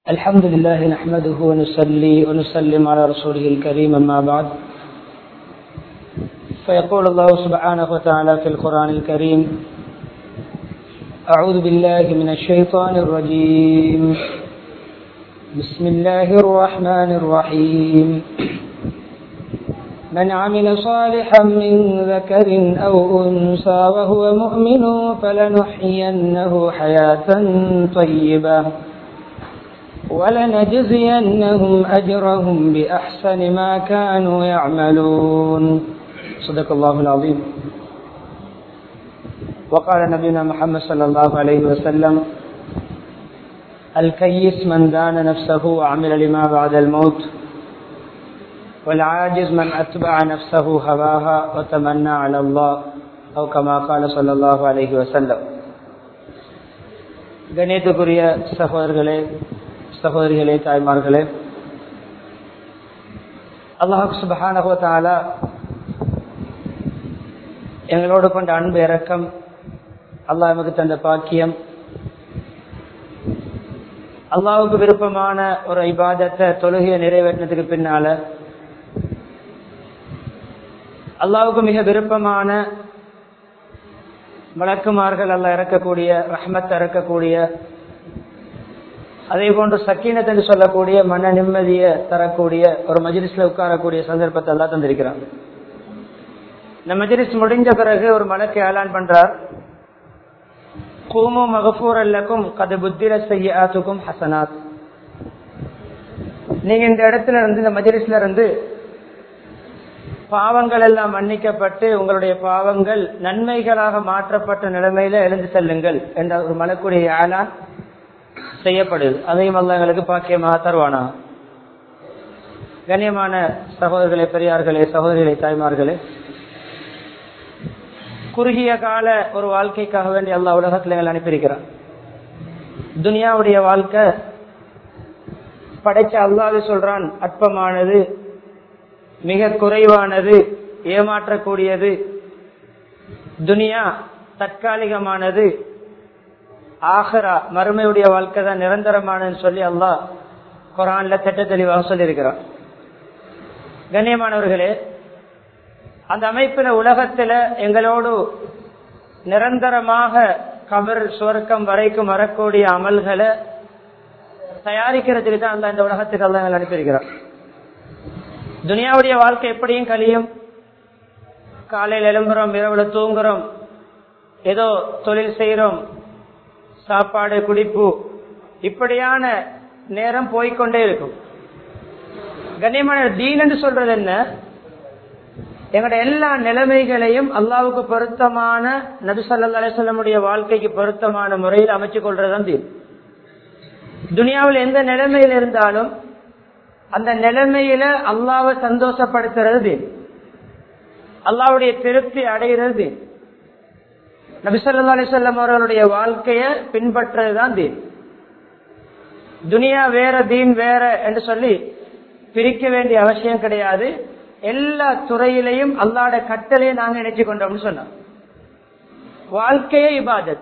الحمد لله نحمده ونصلي ونسلم على رسوله الكريم أما بعد فيقول الله سبحانه وتعالى في القرآن الكريم أعوذ بالله من الشيطان الرجيم بسم الله الرحمن الرحيم من عمل صالحا من ذكر أو أنثى وهو مؤمن فلنحيينه حياة طيبة ولنجزينهم أجرهم بأحسن ما كانوا يعملون صدق الله العظيم وقال نبينا محمد صلى الله عليه وسلم الكيس من دان نفسه وعمل لما بعد الموت والعاجز من أتبع نفسه هواها وتمنى على الله أو كما قال صلى الله عليه وسلم கணியத்துக்குரிய சகோதரர்களே சகோதரிகளே தாய்மார்களே அல்லாஹ் சுபஹானஹோத்தாலா எங்களோடு கொண்ட அன்பு இறக்கம் அல்லாஹ் நமக்கு தந்த பாக்கியம் அல்லாவுக்கு விருப்பமான ஒரு ஐபாதத்தை தொழுகையை நிறைவேற்றினதுக்கு பின்னால அல்லாவுக்கு மிக விருப்பமான வழக்குமார்கள் அல்ல இறக்கக்கூடிய ரஹ்மத் இறக்கக்கூடிய அதே போன்று சக்கீனத் என்று சொல்லக்கூடிய மன நிம்மதியை தரக்கூடிய ஒரு மஜிலிஸ்ல உட்காரக்கூடிய சந்தர்ப்பத்தை எல்லாம் தந்திருக்கிறாங்க இந்த மஜிலிஸ் முடிஞ்ச பிறகு ஒரு மலக்கு ஏலான் பண்றார் கூமு மகபூர் அல்லக்கும் கது புத்திர செய்யாத்துக்கும் ஹசனாத் நீங்க இந்த இடத்துல இருந்து இந்த மஜிலிஸ்ல இருந்து பாவங்கள் எல்லாம் மன்னிக்கப்பட்டு உங்களுடைய பாவங்கள் நன்மைகளாக மாற்றப்பட்ட நிலைமையில எழுந்து செல்லுங்கள் என்ற ஒரு மலக்குடைய ஏலான் செய்யப்படுது அதையும் அல்ல எங்களுக்கு பாக்கியமாக தருவானா கண்ணியமான சகோதரர்களே பெரியார்களே சகோதரிகளே தாய்மார்களே குறுகிய கால ஒரு வாழ்க்கைக்காக வேண்டிய எல்லா உலகத்தில் எங்களை அனுப்பியிருக்கிறான் துனியாவுடைய வாழ்க்கை படைச்ச அல்லாது சொல்றான் அற்பமானது மிக குறைவானது ஏமாற்றக்கூடியது துனியா தற்காலிகமானது ஆஹரா மறுமையுடைய வாழ்க்கை தான் நிரந்தரமானன்னு சொல்லி அல்லாஹ் குரான்ல திட்ட தெளிவாக சொல்லியிருக்கிறான் கண்ணியமானவர்களே அந்த அமைப்பின உலகத்துல எங்களோடு நிரந்தரமாக கபர் சுவர்க்கம் வரைக்கும் வரக்கூடிய அமல்களை தயாரிக்கிறதுக்கு தான் அந்த இந்த உலகத்துக்கு அல்ல எங்களை அனுப்பியிருக்கிறான் துனியாவுடைய வாழ்க்கை எப்படியும் கழியும் காலையில் எழும்புறோம் இரவுல தூங்குறோம் ஏதோ தொழில் செய்யறோம் சாப்பாடு குடிப்பு இப்படியான நேரம் போய்கொண்டே இருக்கும் கண்ணியமான தீன் என்று சொல்றது என்ன எங்களுடைய எல்லா நிலைமைகளையும் அல்லாவுக்கு பொருத்தமான நபிசல்லா அலிசல்லமுடைய வாழ்க்கைக்கு பொருத்தமான முறையில் அமைச்சு கொள்றதுதான் தீன் துனியாவில் எந்த நிலைமையில் இருந்தாலும் அந்த நிலைமையில அல்லாவை சந்தோஷப்படுத்துறது தீன் அல்லாவுடைய திருப்தி அடைகிறது தீன் நபிசல்லா அலிசல்லம் அவர்களுடைய வாழ்க்கைய பின்பற்றதுதான் தீன் துனியா வேற தீன் வேற என்று சொல்லி பிரிக்க வேண்டிய அவசியம் கிடையாது எல்லா துறையிலையும் அல்லாட கட்டளையை நாங்க நினைச்சு கொண்டோம்னு சொன்னோம் வாழ்க்கையே இபாதத்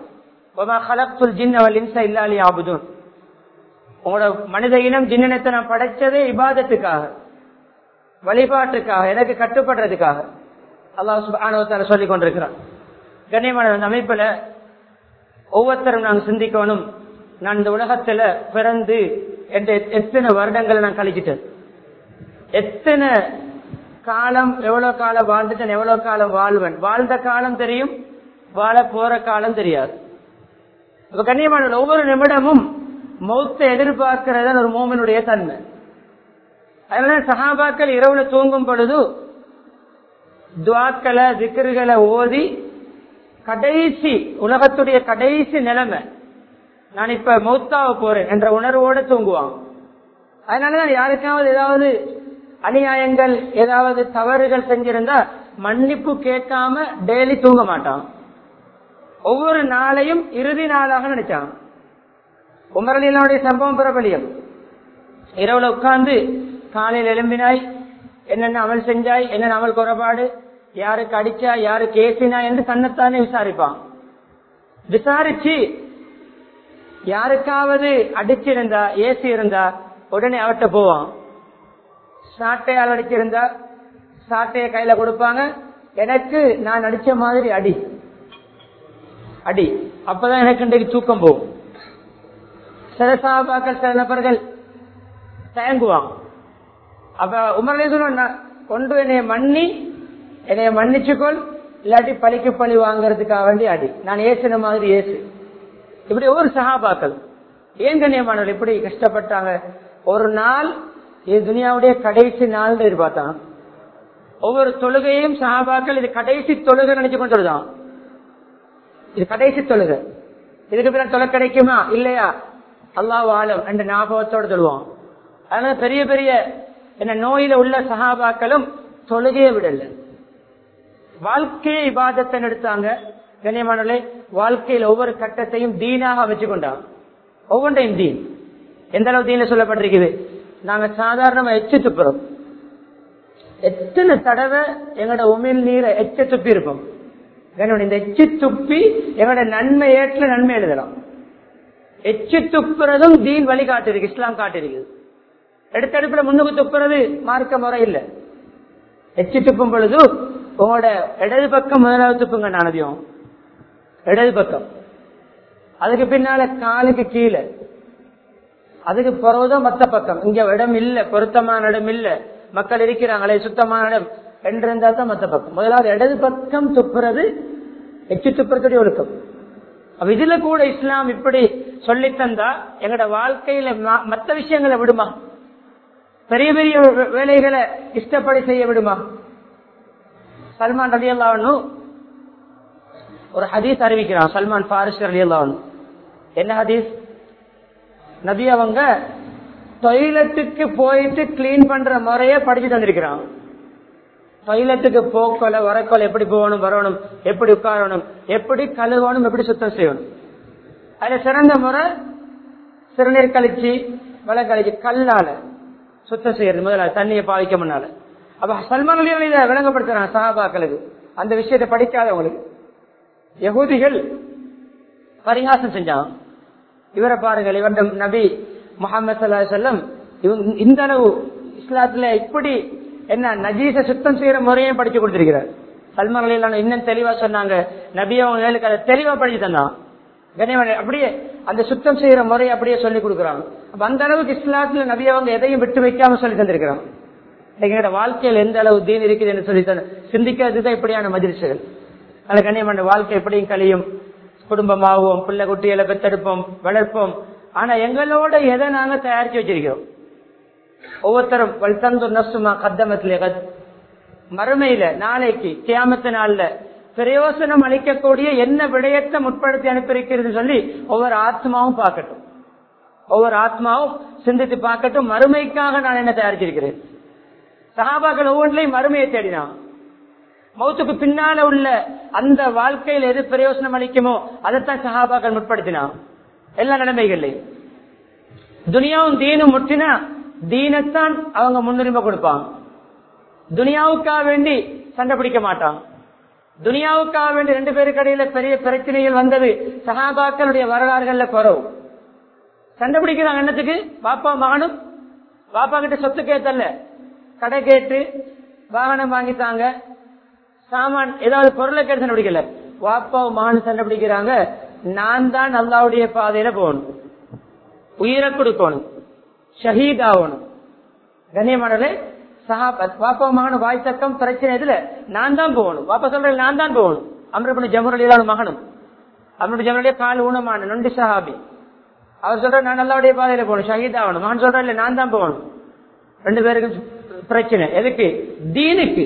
இல்லாலி ஆபுதூன் உங்களோட மனித இனம் ஜின்னத்தை நான் படைச்சதே இபாதத்துக்காக வழிபாட்டுக்காக எனக்கு கட்டுப்படுறதுக்காக அல்லாஹ் சொல்லி கொண்டிருக்கிறான் கண்ணியமான அந்த அமைப்புல ஒவ்வொருத்தரும் நாங்கள் சிந்திக்கணும் நான் இந்த உலகத்துல பிறந்து என்ற எத்தனை வருடங்களை நான் கழிச்சிட்டேன் எத்தனை காலம் எவ்வளவு காலம் வாழ்ந்துட்டேன் எவ்வளவு காலம் வாழ்வேன் வாழ்ந்த காலம் தெரியும் வாழ போற காலம் தெரியாது இப்ப கண்ணியமான ஒவ்வொரு நிமிடமும் மௌத்தை எதிர்பார்க்கிறது ஒரு மோமனுடைய தன்மை அதனால சகாபாக்கள் இரவுல தூங்கும் பொழுது துவாக்களை திக்கர்களை ஓதி கடைசி உலகத்துடைய கடைசி நிலைமை நான் இப்ப மௌத்தாவ போறேன் என்ற உணர்வோட தூங்குவாங்க அதனாலதான் யாருக்காவது ஏதாவது அநியாயங்கள் ஏதாவது தவறுகள் செஞ்சிருந்தா மன்னிப்பு கேட்காம டெய்லி தூங்க மாட்டான் ஒவ்வொரு நாளையும் இறுதி நாளாக நினைச்சான் உமரலியனுடைய சம்பவம் பிரபலியம் இரவுல உட்கார்ந்து காலையில் எழும்பினாய் என்னென்ன அமல் செஞ்சாய் என்னென்ன அமல் குறைபாடு யாருக்கு அடிச்சா யாருக்கு ஏசினா என்று தன்னைத்தானே விசாரிப்பான் விசாரிச்சு யாருக்காவது அடிச்சிருந்தா ஏசி இருந்தா உடனே அவட்ட போவான் சாட்டையால் அடிச்சிருந்தா சாட்டைய கையில கொடுப்பாங்க எனக்கு நான் அடிச்ச மாதிரி அடி அடி அப்பதான் எனக்கு இன்றைக்கு தூக்கம் போகும் சில சாபாக்கள் சில நபர்கள் தயங்குவாங்க அப்ப உமரே சொல்ல கொண்டு என்னைய மன்னி என்னைய மன்னிச்சுக்கொள் இல்லாட்டி பழிக்கு பழி வாங்குறதுக்காக வேண்டி அடி நான் ஏசின மாதிரி ஏசு இப்படி ஒவ்வொரு சகாபாக்கள் ஏன் கண்ணியமானவர்கள் இப்படி கஷ்டப்பட்டாங்க ஒரு நாள் இது துனியாவுடைய கடைசி நாள் எதிர்பார்த்தான் ஒவ்வொரு தொழுகையும் சகாபாக்கள் இது கடைசி தொழுகை நினைச்சு கொண்டு தொழுதான் இது கடைசி தொழுகை இதுக்கு பிறகு தொலை கிடைக்குமா இல்லையா அல்லாஹ் ஆலம் என்ற ஞாபகத்தோடு சொல்லுவோம் அதனால பெரிய பெரிய என்ன நோயில உள்ள சகாபாக்களும் தொழுகையை விடல வாழ்க்கையை இபாதத்தை எடுத்தாங்க கண்ணியமானே வாழ்க்கையில் ஒவ்வொரு கட்டத்தையும் தீனாக வச்சு கொண்டாங்க ஒவ்வொன்றையும் தீன் எந்த அளவு தீன சொல்லப்பட்டிருக்குது நாங்க சாதாரணமா எச்சு துப்புறோம் எத்தனை தடவை எங்களோட உமிழ் நீரை எச்ச துப்பி இருப்போம் இந்த எச்சு துப்பி எங்களோட நன்மை ஏற்ற நன்மை எழுதலாம் எச்சு துப்புறதும் தீன் வழி காட்டிருக்கு இஸ்லாம் காட்டிருக்குது எடுத்தடுப்புல முன்னுக்கு துப்புறது மார்க்க முறை இல்ல எச்சு துப்பும் பொழுது உங்களோட இடது பக்கம் முதலாவது துப்புங்க நானதியம் இடது பக்கம் அதுக்கு பின்னால காலுக்கு கீழே அதுக்கு பிறகுதான் மத்த பக்கம் இங்க இடம் இல்ல பொருத்தமான இடம் இல்ல மக்கள் இருக்கிறாங்களே சுத்தமான இடம் என்றிருந்தால் தான் மத்த பக்கம் முதலாவது இடது பக்கம் துப்புறது எச்சு துப்புறதுடைய ஒழுக்கம் அப்ப இதுல கூட இஸ்லாம் இப்படி சொல்லி தந்தா எங்கட வாழ்க்கையில மத்த விஷயங்களை விடுமா பெரிய பெரிய வேலைகளை இஷ்டப்படி செய்ய விடுமா சல்மான் ரலி அல்லாவனு ஒரு ஹதீஸ் அறிவிக்கிறான் சல்மான் பாரிஸ் ரலி அல்லாவனு என்ன ஹதீஸ் நபி அவங்க டொய்லெட்டுக்கு போயிட்டு கிளீன் பண்ற முறைய படிச்சு தந்திருக்கிறான் டொய்லெட்டுக்கு போக்கொலை வரக்கொலை எப்படி போகணும் வரணும் எப்படி உட்காரணும் எப்படி கழுவணும் எப்படி சுத்தம் செய்யணும் அதுல சிறந்த முறை சிறுநீர் கழிச்சு வலை கழிச்சு கல்லால சுத்தம் செய்யறது முதல்ல தண்ணியை பாவிக்க முன்னால அப்ப சல்மான் அலி இதை விளங்கப்படுத்துறாங்க சஹாபாக்களுக்கு அந்த விஷயத்தை படிக்காதவங்களுக்கு யகூதிகள் பரிகாசம் செஞ்சான் இவரை பாருங்கள் இவர நபி முகமது சல்லா செல்லம் இவங்க இந்த அளவு இஸ்லாத்துல இப்படி என்ன நஜீச சுத்தம் செய்யற முறையும் படிச்சு கொடுத்திருக்கிறார் சல்மான் அலி இன்னும் தெளிவா சொன்னாங்க நபி அவங்க அதை தெளிவா படிச்சு தந்தான் கண்ணியமான அப்படியே அந்த சுத்தம் செய்யற முறையை அப்படியே சொல்லி கொடுக்குறாங்க அப்ப அந்த அளவுக்கு இஸ்லாத்துல நபி அவங்க எதையும் விட்டு வைக்காம சொல்லி தந்திருக்கிறாங்க எங்களோட வாழ்க்கையில் எந்த அளவு தீன் இருக்குது என்று சொல்லி சிந்திக்கிறதுதான் இப்படியான மதிர்ச்சிகள் அந்த கண்ணியமான வாழ்க்கை எப்படியும் கழியும் குடும்பமாகவும் பிள்ளை குட்டிகளை பெத்தெடுப்போம் வளர்ப்போம் ஆனா எங்களோட எதை நாங்க தயாரிச்சு வச்சிருக்கிறோம் ஒவ்வொருத்தரும் வல்தந்து நசுமா கத்தமத்திலே மறுமையில நாளைக்கு கியாமத்து நாள்ல பிரயோசனம் அளிக்கக்கூடிய என்ன விடயத்தை முற்படுத்தி அனுப்பியிருக்கிறது சொல்லி ஒவ்வொரு ஆத்மாவும் பார்க்கட்டும் ஒவ்வொரு ஆத்மாவும் சிந்தித்து பார்க்கட்டும் மறுமைக்காக நான் என்ன தயாரிச்சிருக்கிறேன் சகாபாக்கள் ஒவ்வொன்றிலையும் மறுமையை தேடினான் மௌத்துக்கு பின்னால உள்ள அந்த வாழ்க்கையில் எது பிரயோசனம் அளிக்குமோ அதைத்தான் சகாபாக்கள் முற்படுத்தினான் எல்லா நிலைமைகள்லையும் துனியாவும் தீனும் முற்றினா தீனத்தான் அவங்க முன்னுரிமை கொடுப்பாங்க துனியாவுக்காக வேண்டி சண்டை பிடிக்க மாட்டான் துனியாவுக்காக வேண்டி ரெண்டு பேருக்கு இடையில பெரிய பிரச்சனைகள் வந்தது சகாபாக்களுடைய வரலாறுகள்ல குறவு சண்டை பிடிக்கிறாங்க என்னத்துக்கு பாப்பா மகனும் பாப்பா கிட்ட சொத்து கேட்டல்ல கடை கேட்டு வாகனம் வாங்கித்தாங்க சாமான் ஏதாவது பொருளை கேட்டு சண்டை பிடிக்கல வாப்பா மகன் சண்டை பிடிக்கிறாங்க நான் தான் அல்லாவுடைய பாதையில போகணும் உயிரை கொடுக்கணும் ஷஹீத் ஆகணும் கண்ணியமானே சஹாபத் வாப்பா மகனும் வாய் தக்கம் பிரச்சனை இதுல நான் தான் போகணும் வாப்பா சொல்றேன் நான் தான் போகணும் அமரபுணி ஜமுரலியோட மகனும் அமரபுணி ஜமுரலிய கால் ஊனமான நொண்டி சஹாபி அவர் சொல்ற நான் நல்லாவுடைய பாதையில போகணும் ஷஹீத் ஆகணும் மகன் சொல்ற இல்ல நான் தான் போகணும் ரெண்டு பேருக்கும் பிரச்சனை எதுக்கு தீனுக்கு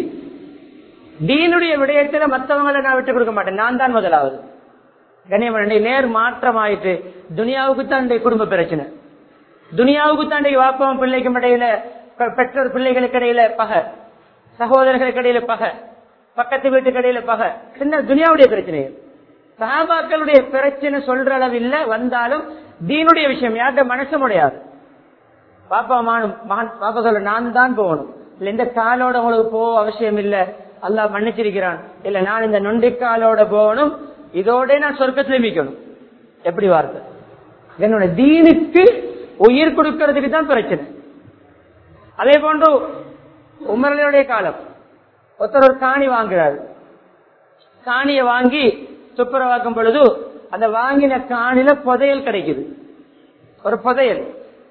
தீனுடைய விடயத்துல மத்தவங்களை நான் விட்டு கொடுக்க மாட்டேன் நான் தான் முதலாவது கண்ணியமன் நேர் மாற்றம் ஆயிட்டு துனியாவுக்கு தான் குடும்ப பிரச்சனை துனியாவுக்கு தான் வாப்பாவும் பிள்ளைக்கும் இடையில பெற்றோர் பிள்ளைகளுக்கு இடையில பகை சகோதரர்களுக்கு இடையில பகை பக்கத்து வீட்டுக்கு இடையில பகை சின்ன துனியாவுடைய பிரச்சனை சகாபாக்களுடைய பிரச்சனை சொல்ற அளவில் வந்தாலும் தீனுடைய விஷயம் யார்கிட்ட மனசு முடியாது பாப்பா மகன் மகன் பாப்பா சொல்ல நான் தான் போகணும் இல்ல இந்த காலோட உங்களுக்கு போக அவசியம் இல்ல அல்லா மன்னிச்சிருக்கிறான் இல்ல நான் இந்த நொண்டி காலோட போகணும் இதோட நான் சொர்க்கத்துல மீக்கணும் எப்படி வார்த்தை என்னோட தீனுக்கு உயிர் கொடுக்கறதுக்கு தான் பிரச்சனை அதே போன்று உமரனுடைய காலம் ஒருத்தர் ஒரு காணி வாங்குறாரு காணியை வாங்கி துப்புரவாக்கும் பொழுது அந்த வாங்கின காணில புதையல் கிடைக்குது ஒரு புதையல்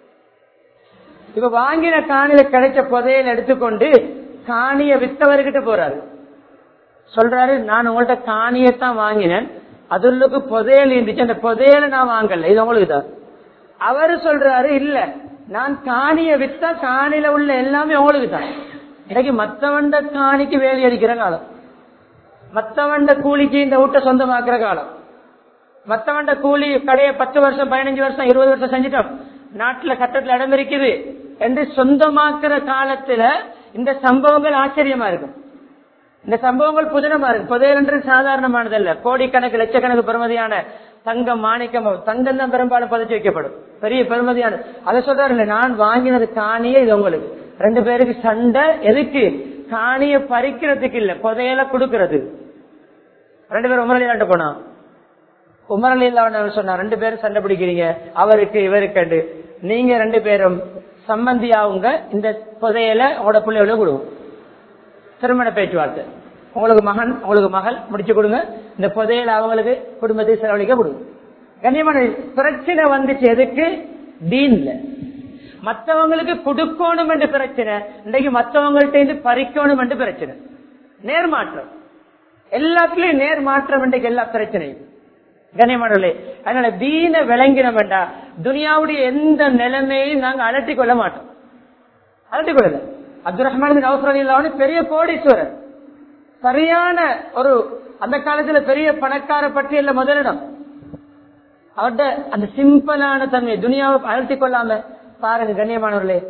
இப்ப வாங்கின காணில கிடைச்ச புதையல் எடுத்துக்கொண்டு காணிய வித்தவர்கிட்ட போறாரு சொல்றாரு நான் உங்கள்ட்ட காணியத்தான் வாங்கினேன் அதுக்கு புதையல் இருந்துச்சு அந்த புதையலை நான் வாங்கல இது உங்களுக்கு தான் அவரு சொல்றாரு இல்ல நான் காணிய வித்தா காணில உள்ள எல்லாமே உங்களுக்கு தான் இன்னைக்கு மத்தவண்ட காணிக்கு வேலி அடிக்கிற காலம் மத்தவண்ட கூலிக்கு இந்த வீட்டை சொந்தமாக்குற காலம் மத்தவண்ட கூலி கடையை பத்து வருஷம் பதினஞ்சு வருஷம் இருபது வருஷம் செஞ்சுட்டோம் நாட்டுல சட்டத்துல இடம் இருக்குது என்று சொந்தமாக்குற காலத்துல இந்த சம்பவங்கள் ஆச்சரியமா இருக்கும் இந்த சம்பவங்கள் புதினமா இருக்கு புதையல் என்று சாதாரணமானதல்ல கோடிக்கணக்கு லட்சக்கணக்கு பெருமதியான தங்கம் மாணிக்கம் தங்கம் தான் பெரும்பாலும் பதிச்சு வைக்கப்படும் பெரிய பெருமதியான அதை சொல்றாரு இல்ல நான் வாங்கினது காணியே இது உங்களுக்கு ரெண்டு பேருக்கு சண்டை எதுக்கு காணிய பறிக்கிறதுக்கு இல்ல புதையல கொடுக்கறது ரெண்டு பேரும் உமரலியாண்ட போனா உமரலியில் சொன்னா ரெண்டு பேரும் சண்டை பிடிக்கிறீங்க அவருக்கு இவருக்கு நீங்க ரெண்டு பேரும் சம்பந்தியாவுங்க இந்த புதையல உங்களோட பிள்ளையோட கொடுவோம் திருமண பேச்சுவார்த்தை உங்களுக்கு மகன் உங்களுக்கு மகள் முடிச்சு கொடுங்க இந்த புதையல் அவங்களுக்கு குடும்பத்தை செலவழிக்க கொடுங்க கண்ணியமான பிரச்சனை வந்துச்சு எதுக்கு தீன்ல மற்றவங்களுக்கு கொடுக்கணும் என்று பிரச்சனை இன்றைக்கு மற்றவங்கள்ட்ட இருந்து பறிக்கணும் என்று பிரச்சனை நேர்மாற்றம் எல்லாத்துலயும் நேர்மாற்றம் இன்றைக்கு எல்லா பிரச்சனையும் கண்ணியமானே அதனால தீன விளங்கினம் வேண்டாம் துனியாவுடைய எந்த நிலைமையும் நாங்க அலட்டிக் கொள்ள மாட்டோம் அலட்டிக் கொள்ளல அப்துல் ரஹ்மான் அவசரம் பெரிய கோடீஸ்வரர் சரியான ஒரு அந்த காலத்துல பெரிய பணக்கார பட்டியல முதலிடம் அவர்கிட்ட அந்த சிம்பிளான தன்மை துனியாவை அழுத்திக் கொள்ளாம பாருங்க கண்ணியமானவர்களே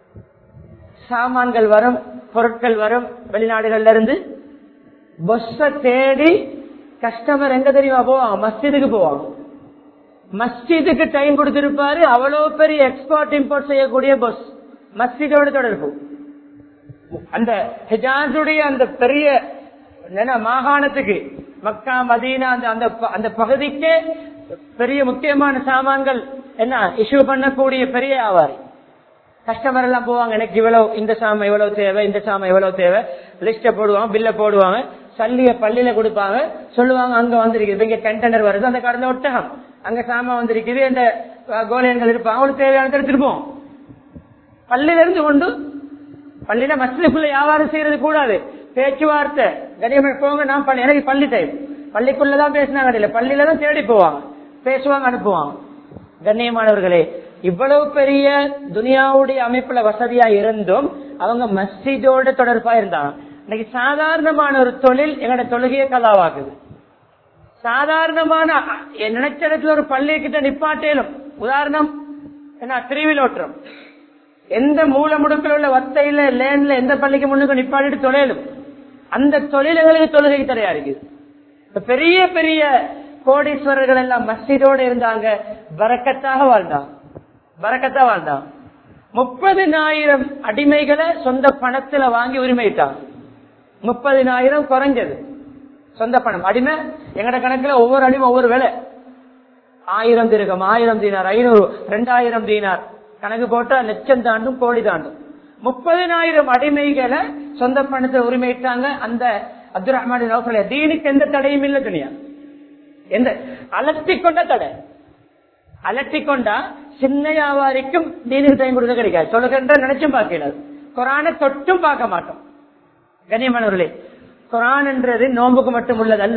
சாமான்கள் வரும் பொருட்கள் வரும் வெளிநாடுகள்ல இருந்து பொஸ்ஸ தேடி கஸ்டமர் எங்க தெரியுமா போவாங்க மஸ்ஜிதுக்கு போவாங்க மஸ்ஜிதுக்கு டைம் கொடுத்திருப்பாரு அவ்வளவு பெரிய எக்ஸ்போர்ட் இம்போர்ட் செய்யக்கூடிய பஸ் மஸ்ஜிதோட தொடர்பு அந்த ஹிஜாஸுடைய அந்த பெரிய மாகாணத்துக்கு மக்கா மதீனா அந்த அந்த அந்த பகுதிக்கே பெரிய முக்கியமான சாமான்கள் என்ன இஷ்யூ பண்ணக்கூடிய பெரிய வியாபாரி கஸ்டமர் எல்லாம் போவாங்க எனக்கு இவ்வளவு இந்த சாமான் இவ்வளவு தேவை இந்த சாமான் இவ்வளவு தேவை லிஸ்ட போடுவாங்க பில்ல போடுவாங்க சல்லிய பள்ளியில கொடுப்பாங்க சொல்லுவாங்க அங்க வந்திருக்குது இங்க கண்டெய்னர் வருது அந்த கடந்த ஒட்டகம் அங்க சாமான் வந்திருக்குது இந்த கோலியன்கள் இருப்பாங்க அவங்களுக்கு தேவையான எடுத்துருப்போம் பள்ளியில இருந்து கொண்டு பள்ளியில மசிலுக்குள்ள வியாபாரம் செய்யறது கூடாது பேச்சுவார்த்தை கனியமன் போங்க நான் பள்ளி எனக்கு பள்ளி டைம் பள்ளிக்குள்ளதான் பேசினாங்க இல்ல பள்ளியில தான் தேடி போவாங்க பேசுவாங்க அனுப்புவாங்க கண்ணியமானவர்களே இவ்வளவு பெரிய துனியாவுடைய அமைப்புல வசதியா இருந்தும் அவங்க மஸ்ஜிதோட தொடர்பா இருந்தாங்க இன்னைக்கு சாதாரணமான ஒரு தொழில் எங்களோட தொழுகையை கலாவாக்குது சாதாரணமான நினைச்ச இடத்துல ஒரு பள்ளி கிட்ட நிப்பாட்டேலும் உதாரணம் என்ன திருவிழோற்றம் எந்த மூல முடுக்கில் உள்ள வத்தையில லேன்ல எந்த பள்ளிக்கு முன்னுக்கு நிப்பாட்டிட்டு தொழிலும் அந்த தொழில்களுக்கு தொழுகை தடையா இருக்குது பெரிய பெரிய கோடீஸ்வரர்கள் எல்லாம் மஸ்ஜிதோட இருந்தாங்க வரக்கத்தாக வாழ்ந்தாங்க வரக்கத்தா வாழ்ந்தாங்க முப்பதினாயிரம் அடிமைகளை சொந்த பணத்துல வாங்கி உரிமையிட்டாங்க முப்பதினாயிரம் குறைஞ்சது சொந்த பணம் அடிமை எங்கட கணக்குல ஒவ்வொரு அடிமை ஒவ்வொரு வேலை ஆயிரம் திருகம் ஆயிரம் தீனார் ஐநூறு ரெண்டாயிரம் தீனார் கணக்கு போட்டா லட்சம் தாண்டும் கோடி தாண்டும் முப்பதினாயிரம் அடிமைகளை சொந்த பணத்தை உரிமையிட்டாங்க அந்த அப்துல் ரஹ்மான் தீனுக்கு எந்த தடையும் இல்லை துணியா எந்த அலட்டி கொண்ட தடை அலட்டி கொண்டா சின்ன வியாபாரிக்கும் தீனுக்கு டைம் கொடுக்க கிடைக்காது சொல்லுகின்ற நினைச்சும் பார்க்கல குரானை தொட்டும் பார்க்க மாட்டோம் கண்ணியமானவர்களே குரான் என்றது நோம்புக்கு மட்டும் உள்ளதல்ல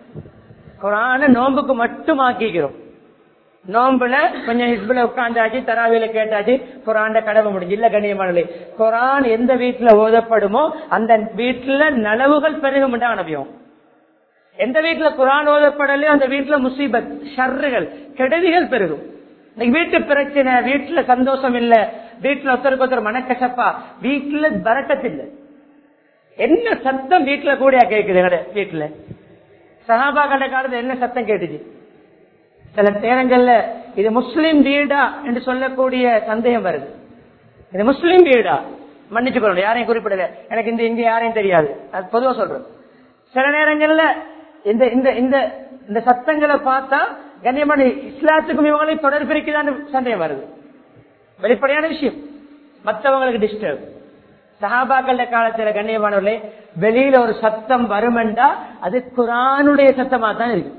குரான நோம்புக்கு மட்டும் ஆக்கிக்கிறோம் நோம்புல கொஞ்சம் ஹிஸ்புல உட்காந்தாச்சு தராவில கேட்டாச்சு குரான் கடமை முடிஞ்சு இல்ல கண்ணியமானே குரான் எந்த வீட்டுல ஓதப்படுமோ அந்த வீட்டுல நலவுகள் பெருகும் அனுப்பியும் எந்த வீட்டுல குரான் ஓதப்படலையோ அந்த வீட்டுல முசீபத் ஷர்றுகள் கெடுதிகள் பெருகும் இன்னைக்கு வீட்டு பிரச்சனை வீட்டுல சந்தோஷம் இல்ல வீட்டுல ஒருத்தருக்கு ஒருத்தர் மனக்கசப்பா வீட்டுல பறக்கத்து இல்ல என்ன சத்தம் வீட்டுல கூடயா கேக்குது வீட்டுல சஹாபா கண்ட காலத்துல என்ன சத்தம் கேட்டுச்சு சில நேரங்கள்ல இது முஸ்லிம் வீடா என்று சொல்லக்கூடிய சந்தேகம் வருது இது முஸ்லிம் வீடா மன்னிச்சுக்கணும் யாரையும் குறிப்பிடல எனக்கு இந்த இங்க யாரையும் தெரியாது அது பொதுவா சொல்றேன் சில நேரங்கள்ல இந்த இந்த இந்த இந்த சத்தங்களை பார்த்தா கண்ணியமான இஸ்லாத்துக்கும் இவங்களையும் தொடர்பு இருக்குதான்னு சந்தேகம் வருது வெளிப்படையான விஷயம் மற்றவங்களுக்கு டிஸ்டர்ப் சஹாபாக்கள காலத்துல கண்ணியமானவர்களே வெளியில ஒரு சத்தம் வருமெண்டா அது குரானுடைய சத்தமா தான் இருக்கு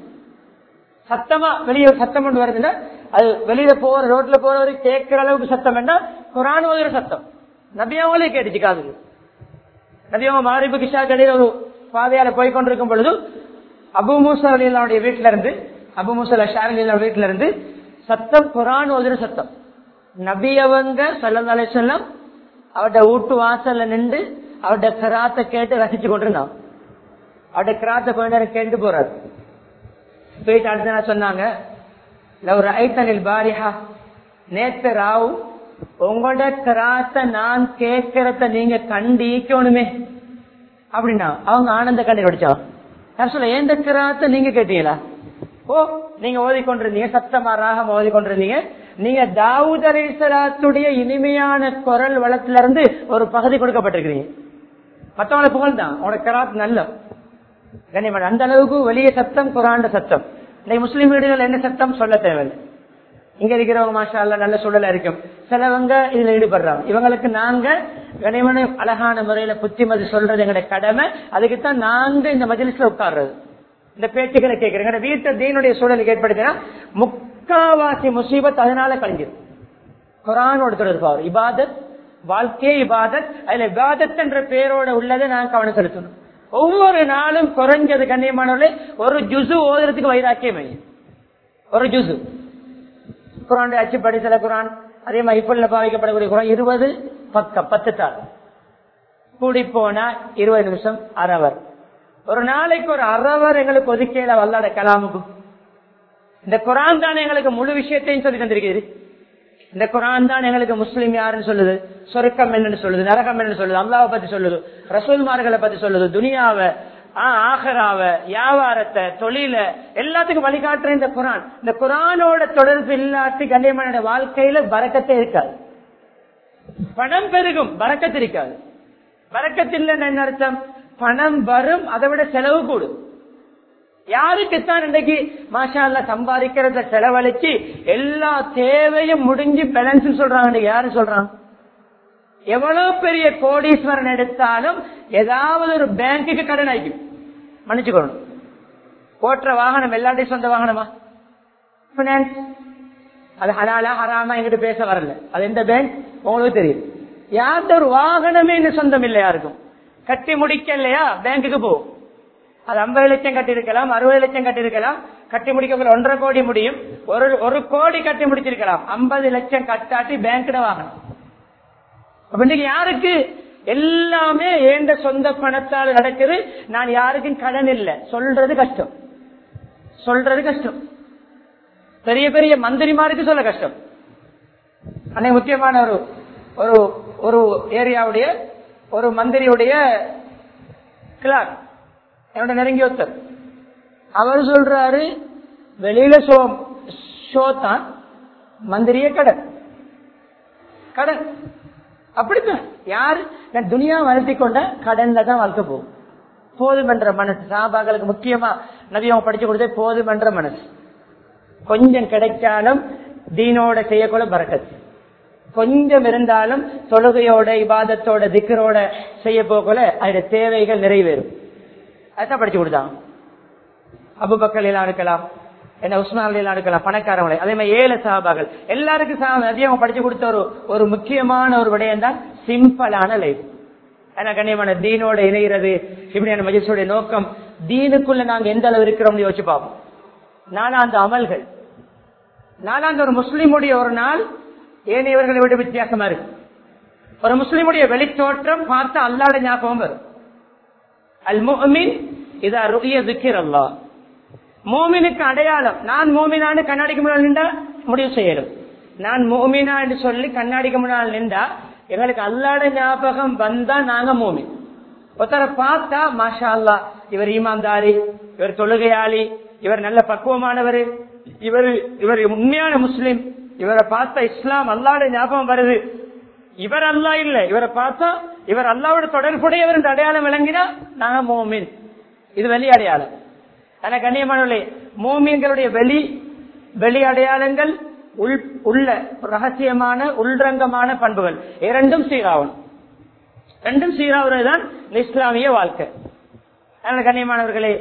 சத்தமா வெளியே ஒரு சத்தம் கொண்டு வருதுன்னா அது வெளியில போற ரோட்ல போறவரு கேட்கிற அளவுக்கு சத்தம் என்ன குரான் ஓதுற சத்தம் நபியாவங்களே கேட்டுச்சு காது நபியவங்க மாரிபு கிஷா கடையில் ஒரு பாதையால போய் கொண்டிருக்கும் பொழுது அபு மூசா அலிலாவுடைய வீட்டுல இருந்து அபு மூசா ஷாரலிலா வீட்டுல இருந்து சத்தம் குரான் ஓதுற சத்தம் நபியவங்க சல்லா செல்லம் அவட வீட்டு வாசல்ல நின்று அவட கிராத்தை கேட்டு ரசிச்சு கொண்டிருந்தான் அவட கிராத்தை கொஞ்ச நேரம் கேட்டு போறாரு போயிட்டு அடுத்த நாள் சொன்னாங்க லவ் ரைத்தனில் பாரிஹா நேத்து ராவ் உங்களோட கிராத்த நான் கேட்கறத நீங்க கண்டிக்கணுமே அப்படின்னா அவங்க ஆனந்த கண்ணீர் வடிச்சா யார் சொல்ல ஏந்த கிராத்த நீங்க கேட்டீங்களா ஓ நீங்க ஓதிக்கொண்டிருந்தீங்க சத்தமா ராகம் ஓதிக்கொண்டிருந்தீங்க நீங்க தாவூத் அலிசலாத்துடைய இனிமையான குரல் வளத்துல இருந்து ஒரு பகுதி கொடுக்கப்பட்டிருக்கிறீங்க மத்தவங்களை புகழ் தான் உனோட கராத் நல்ல கண்ணியமான அந்த அளவுக்கு வெளிய சத்தம் குராண்ட சத்தம் இன்னைக்கு முஸ்லீம் வீடுகள் என்ன சத்தம் சொல்ல தேவையில்லை இங்க இருக்கிறவங்க மாஷா அல்லா நல்ல சூழலா இருக்கும் சிலவங்க இதுல ஈடுபடுறாங்க இவங்களுக்கு நாங்க கனிமன அழகான முறையில புத்திமதி சொல்றது எங்களுடைய கடமை அதுக்குத்தான் நாங்க இந்த மஜிலிஸ்ல உட்கார்றது இந்த பேச்சுக்களை கேட்கிறேன் எங்க வீட்டை தீனுடைய சூழலுக்கு ஏற்படுத்தினா முக்காவாசி முசீபத் அதனால கழிஞ்சிடும் குரானோட தொடர்பாக இபாதத் வாழ்க்கையே இபாதத் அதுல இபாதத் என்ற பேரோட உள்ளதை நான் கவனம் செலுத்தணும் ஒவ்வொரு நாளும் குறைஞ்சது கண்ணியமானவர்களே ஒரு ஜுசு ஓதுறதுக்கு வைராக்கியம் ஒரு ஜுசு குரான் அச்சு படித்தல குரான் அதே மாதிரி இப்ப பாவிக்கப்படக்கூடிய குரான் இருபது பக்கம் பத்து தாள் கூடி போனா இருபது நிமிஷம் அரவர் ஒரு நாளைக்கு ஒரு அரவர் எங்களுக்கு ஒதுக்கல வல்லாட கலாமுக்கு இந்த குரான் தான் எங்களுக்கு முழு விஷயத்தையும் சொல்லி தந்திருக்கிறது இந்த குரான் தான் எங்களுக்கு முஸ்லீம் யாருன்னு சொல்லுது சொருக்கம் என்னன்னு சொல்லுது நரகம் என்னன்னு சொல்லுது அல்லாவை பத்தி சொல்லுது ரசூல்மார்களை பத்தி சொல்லுது துனியாவை ஆகராவ வியாபாரத்தை தொழில எல்லாத்துக்கும் வழிகாட்டுற இந்த குரான் இந்த குரானோட தொடர்பு இல்லாட்டி கண்ணியமான வாழ்க்கையில பறக்கத்தே இருக்காது பணம் பெருகும் பறக்கத்து இருக்காது பறக்கத்தில் என்ன அர்த்தம் பணம் வரும் அதை விட செலவு கூடும் யாருக்குத்தான் இன்னைக்கு மாஷா அல்ல சம்பாதிக்கிறத செலவழிச்சு எல்லா தேவையும் முடிஞ்சு பேலன்ஸ் சொல்றாங்க யாரு சொல்றாங்க எவ்வளவு பெரிய கோடீஸ்வரன் எடுத்தாலும் ஏதாவது ஒரு பேங்குக்கு கடன் ஆகிக்கும் மன்னிச்சுக்கணும் ஓட்டுற வாகனம் எல்லாத்தையும் சொந்த வாகனமா பினான்ஸ் அது ஹலாலா ஹராமா எங்கிட்ட பேச வரல அது எந்த பேங்க் உங்களுக்கு தெரியும் யார்கிட்ட ஒரு வாகனமே இன்னும் சொந்தம் இல்லை யாருக்கும் கட்டி முடிக்க இல்லையா பேங்குக்கு போ அது ஐம்பது லட்சம் கட்டியிருக்கலாம் அறுபது லட்சம் கட்டியிருக்கலாம் கட்டி முடிக்க ஒன்றரை கோடி முடியும் ஒரு ஒரு கோடி கட்டி முடிச்சிருக்கலாம் ஐம்பது லட்சம் கட்டாட்டி பேங்க்ல வாங்கணும் அப்ப இன்னைக்கு யாருக்கு எல்லாமே ஏண்ட சொந்த பணத்தால் நடக்குது நான் யாருக்கும் கடன் இல்லை சொல்றது கஷ்டம் சொல்றது கஷ்டம் பெரிய பெரிய மந்திரிமாருக்கு சொல்ல கஷ்டம் அன்னைக்கு முக்கியமான ஒரு ஒரு ஒரு ஏரியாவுடைய ஒரு மந்திரியுடைய கிளாக் என்னோட நெருங்கி ஒருத்தர் அவர் சொல்றாரு வெளியில ஷோ ஷோ தான் மந்திரிய கடன் கடன் அப்படித்தான் யாரு நான் துனியா வளர்த்தி கொண்ட கடன்ல தான் வாழ்க்கை போகும் போதுமன்ற மனசு சாபாக்களுக்கு முக்கியமா நதியம் படிச்சு கொடுத்தே போதுமன்ற மனசு கொஞ்சம் கிடைச்சாலும் தீனோட செய்யக்கூட பறக்கத்து கொஞ்சம் இருந்தாலும் தொழுகையோட இபாதத்தோட திக்கரோட செய்ய போகல அதோட தேவைகள் நிறைவேறும் அதான் படிச்சு கொடுத்தாங்க அபுபக்கல் எல்லாம் இருக்கலாம் என்ன உஸ்மான் எல்லாம் இருக்கலாம் பணக்காரங்களை அதே மாதிரி ஏழு சகாபாக்கள் எல்லாருக்கும் அதிகம் படிச்சு கொடுத்த ஒரு ஒரு முக்கியமான ஒரு விடயம் தான் சிம்பிளான லைஃப் ஏன்னா கண்ணியமான தீனோட இணைகிறது இப்படியான மஜிஸோட நோக்கம் தீனுக்குள்ள நாங்க எந்த அளவு இருக்கிறோம்னு யோசிச்சு பார்ப்போம் நாலாந்து அமல்கள் நாலாந்து ஒரு முஸ்லீமுடைய ஒரு நாள் ஏனையவர்களை விட வித்தியாசமா இருக்கு ஒரு முஸ்லீமுடைய வெளித்தோற்றம் பார்த்து அல்லாட ஞாபகம் வரும் அல் முஹ்மின் இதா ருகிய திக்கிர் அல்லா மோமினுக்கு அடையாளம் நான் மோமினான்னு கண்ணாடிக்கு முன்னால் நின்றா முடிவு செய்யணும் நான் மோமினா என்று சொல்லி கண்ணாடிக்கு முன்னால் நின்றா எங்களுக்கு அல்லாட ஞாபகம் வந்தா நாங்க மோமின் ஒருத்தரை பார்த்தா மாஷா அல்லா இவர் ஈமான்தாரி இவர் தொழுகையாளி இவர் நல்ல பக்குவமானவர் இவர் இவர் உண்மையான முஸ்லிம் இவரை பார்த்தா இஸ்லாம் அல்லாட ஞாபகம் வருது இவர் அல்லா இல்ல இவரை பார்த்தா இவர் அல்லாவோட தொடர்புடையவர் என்ற அடையாளம் விளங்கினா நாங்க மோமின் இது வெளி அடையாளம் ஆனா கண்ணியமானவர்களே மூமியங்களுடைய வெளி வெளி அடையாளங்கள் உள் உள்ள ரகசியமான உள்ரங்கமான பண்புகள் இரண்டும் சீராகணும் ரெண்டும் சீராவதுதான் இஸ்லாமிய வாழ்க்கை அதனால கண்ணியமானவர்களே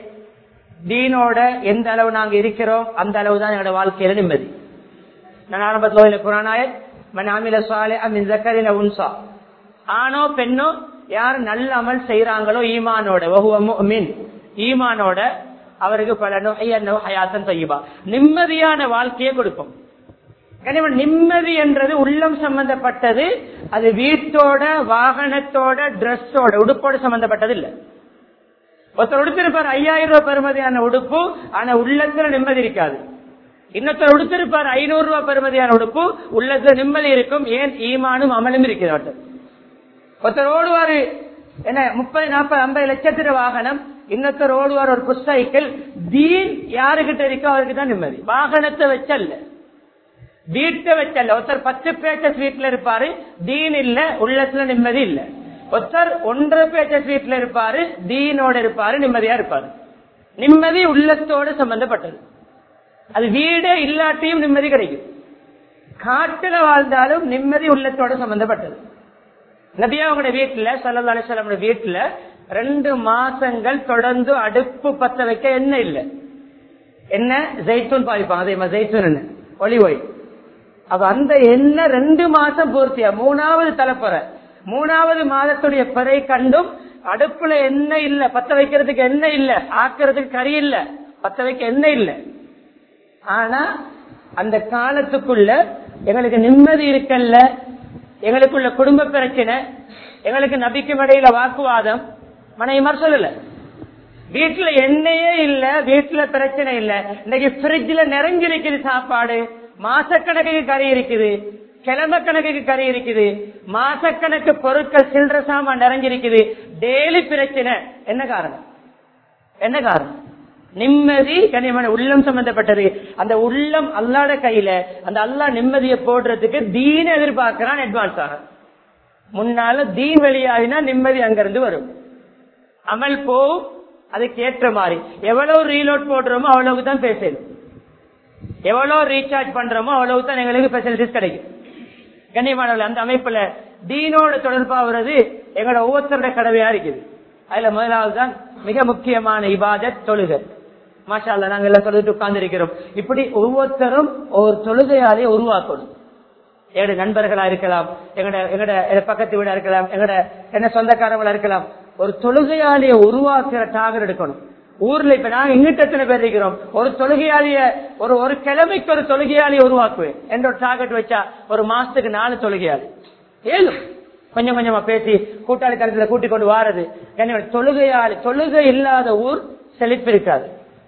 தீனோட எந்த அளவு நாங்க இருக்கிறோம் அந்த அளவு தான் என்னோட வாழ்க்கையில நிம்மதி நான் ஆரம்பத்தில் குரானாய மனாமில சாலை அமின் ஜக்கரின உன்சா ஆணோ பெண்ணோ யார் நல்ல அமல் செய்யறாங்களோ ஈமானோட மீன் ஈமானோட அவருக்கு பல நோயோ ஹயாத்தன் தொய்யபா நிம்மதியான வாழ்க்கையை கொடுக்கும் கனிமன் நிம்மதி என்றது உள்ளம் சம்பந்தப்பட்டது அது வீட்டோட வாகனத்தோட டிரெஸ்ஸோட உடுப்போட சம்பந்தப்பட்டது இல்ல ஒருத்தர் உடுத்திருப்பார் ஐயாயிரம் ரூபாய் பெறுமதியான உடுப்பு ஆனா உள்ளத்துல நிம்மதி இருக்காது இன்னொருத்தர் உடுத்திருப்பார் ஐநூறு ரூபாய் பெறுமதியான உடுப்பு உள்ளத்துல நிம்மதி இருக்கும் ஏன் ஈமானும் அமலும் இருக்கிறார்கள் ஒருத்தர் ஓடுவாரு என்ன முப்பது நாற்பது ஐம்பது லட்சத்திர வாகனம் இன்னொருத்தர் ஓடுவார் ஒரு புஸ்தகிக்கல் தீன் யாருகிட்ட இருக்கோ அவருக்கு தான் நிம்மதி வாகனத்தை வச்சல்ல வீட்டை வச்சல்ல ஒருத்தர் பத்து பேச்சஸ் வீட்டுல இருப்பாரு தீன் இல்ல உள்ளத்துல நிம்மதி இல்ல ஒருத்தர் ஒன்றரை பேச்சஸ் வீட்டுல இருப்பாரு தீனோட இருப்பாரு நிம்மதியா இருப்பாரு நிம்மதி உள்ளத்தோடு சம்பந்தப்பட்டது அது வீடே இல்லாட்டியும் நிம்மதி கிடைக்கும் காட்டுல வாழ்ந்தாலும் நிம்மதி உள்ளத்தோட சம்பந்தப்பட்டது நபியா அவங்களுடைய வீட்டுல சல்லா அலிஸ்லாமுடைய வீட்டுல ரெண்டு மாசங்கள் தொடர்ந்து அடுப்பு பத்த வைக்க என்ன இல்ல என்ன ஜெய்தூன் பாவிப்பாங்க அதே மாதிரி ஜெய்தூன் என்ன ஒளி ஒய் அப்ப அந்த எண்ணெய் ரெண்டு மாசம் பூர்த்தியா மூணாவது தலைப்புற மூணாவது மாதத்துடைய பிறை கண்டும் அடுப்புல எண்ணெய் இல்ல பத்த வைக்கிறதுக்கு எண்ணெய் இல்ல ஆக்கிறதுக்கு கறி இல்ல பத்த வைக்க எண்ணெய் இல்ல ஆனா அந்த காலத்துக்குள்ள எங்களுக்கு நிம்மதி இருக்கல்ல எங்களுக்குள்ள குடும்ப பிரச்சனை எங்களுக்கு நபிக்கும் இடையில வாக்குவாதம் மனைவிமார் சொல்லல வீட்டுல எண்ணெயே இல்ல வீட்டுல பிரச்சனை இல்ல இன்னைக்கு பிரிட்ஜ்ல நிறைஞ்சிருக்குது சாப்பாடு மாசக்கணக்குக்கு கறி இருக்குது கிழமை கணக்குக்கு கறி இருக்குது மாசக்கணக்கு பொருட்கள் சில்லற சாமான் நிறைஞ்சிருக்குது டெய்லி பிரச்சனை என்ன காரணம் என்ன காரணம் நிம்மதி கனிமன உள்ளம் சம்பந்தப்பட்டது அந்த உள்ளம் அல்லாட கையில அந்த அல்லா நிம்மதியை போடுறதுக்கு தீன எதிர்பார்க்கிறான் அட்வான்ஸ் ஆக முன்னால தீன் வெளியாகினா நிம்மதி அங்கிருந்து வரும் அமல் போ அதுக்கு ஏற்ற மாதிரி எவ்வளவு ரீலோட் போடுறோமோ அவ்வளவுக்கு தான் பேசணும் எவ்வளவு ரீசார்ஜ் பண்றோமோ அவ்வளவு தான் எங்களுக்கு ஃபெசிலிட்டிஸ் கிடைக்கும் கண்ணியமானவர்கள் அந்த அமைப்புல தீனோட தொடர்பாகிறது எங்களோட ஒவ்வொருத்தரோட கடமையா இருக்குது அதுல முதலாவது தான் மிக முக்கியமான இபாதத் தொழுகை மாஷா அல்லா நாங்க எல்லாம் சொல்லிட்டு உட்கார்ந்து இருக்கிறோம் இப்படி ஒவ்வொருத்தரும் ஒரு தொழுகையாலே உருவாக்கணும் எங்களுடைய நண்பர்களா இருக்கலாம் எங்கட எங்கட பக்கத்து வீடா இருக்கலாம் எங்கட என்ன சொந்தக்காரங்களா இருக்கலாம் ஒரு தொழுகையாளிய உருவாக்குற டாகர் எடுக்கணும் ஊர்ல இப்ப நாங்க எங்கிட்ட எத்தனை பேர் இருக்கிறோம் ஒரு தொழுகையாளிய ஒரு ஒரு கிழமைக்கு ஒரு தொழுகையாளிய உருவாக்குவேன் என்ற ஒரு டார்கெட் வச்சா ஒரு மாசத்துக்கு நாலு தொழுகையாளி ஏழும் கொஞ்சம் கொஞ்சமா பேசி கூட்டாளி தளத்துல கூட்டிக் கொண்டு வாரது தொழுகையாளி தொழுகை இல்லாத ஊர் செழிப்பு இருக்காது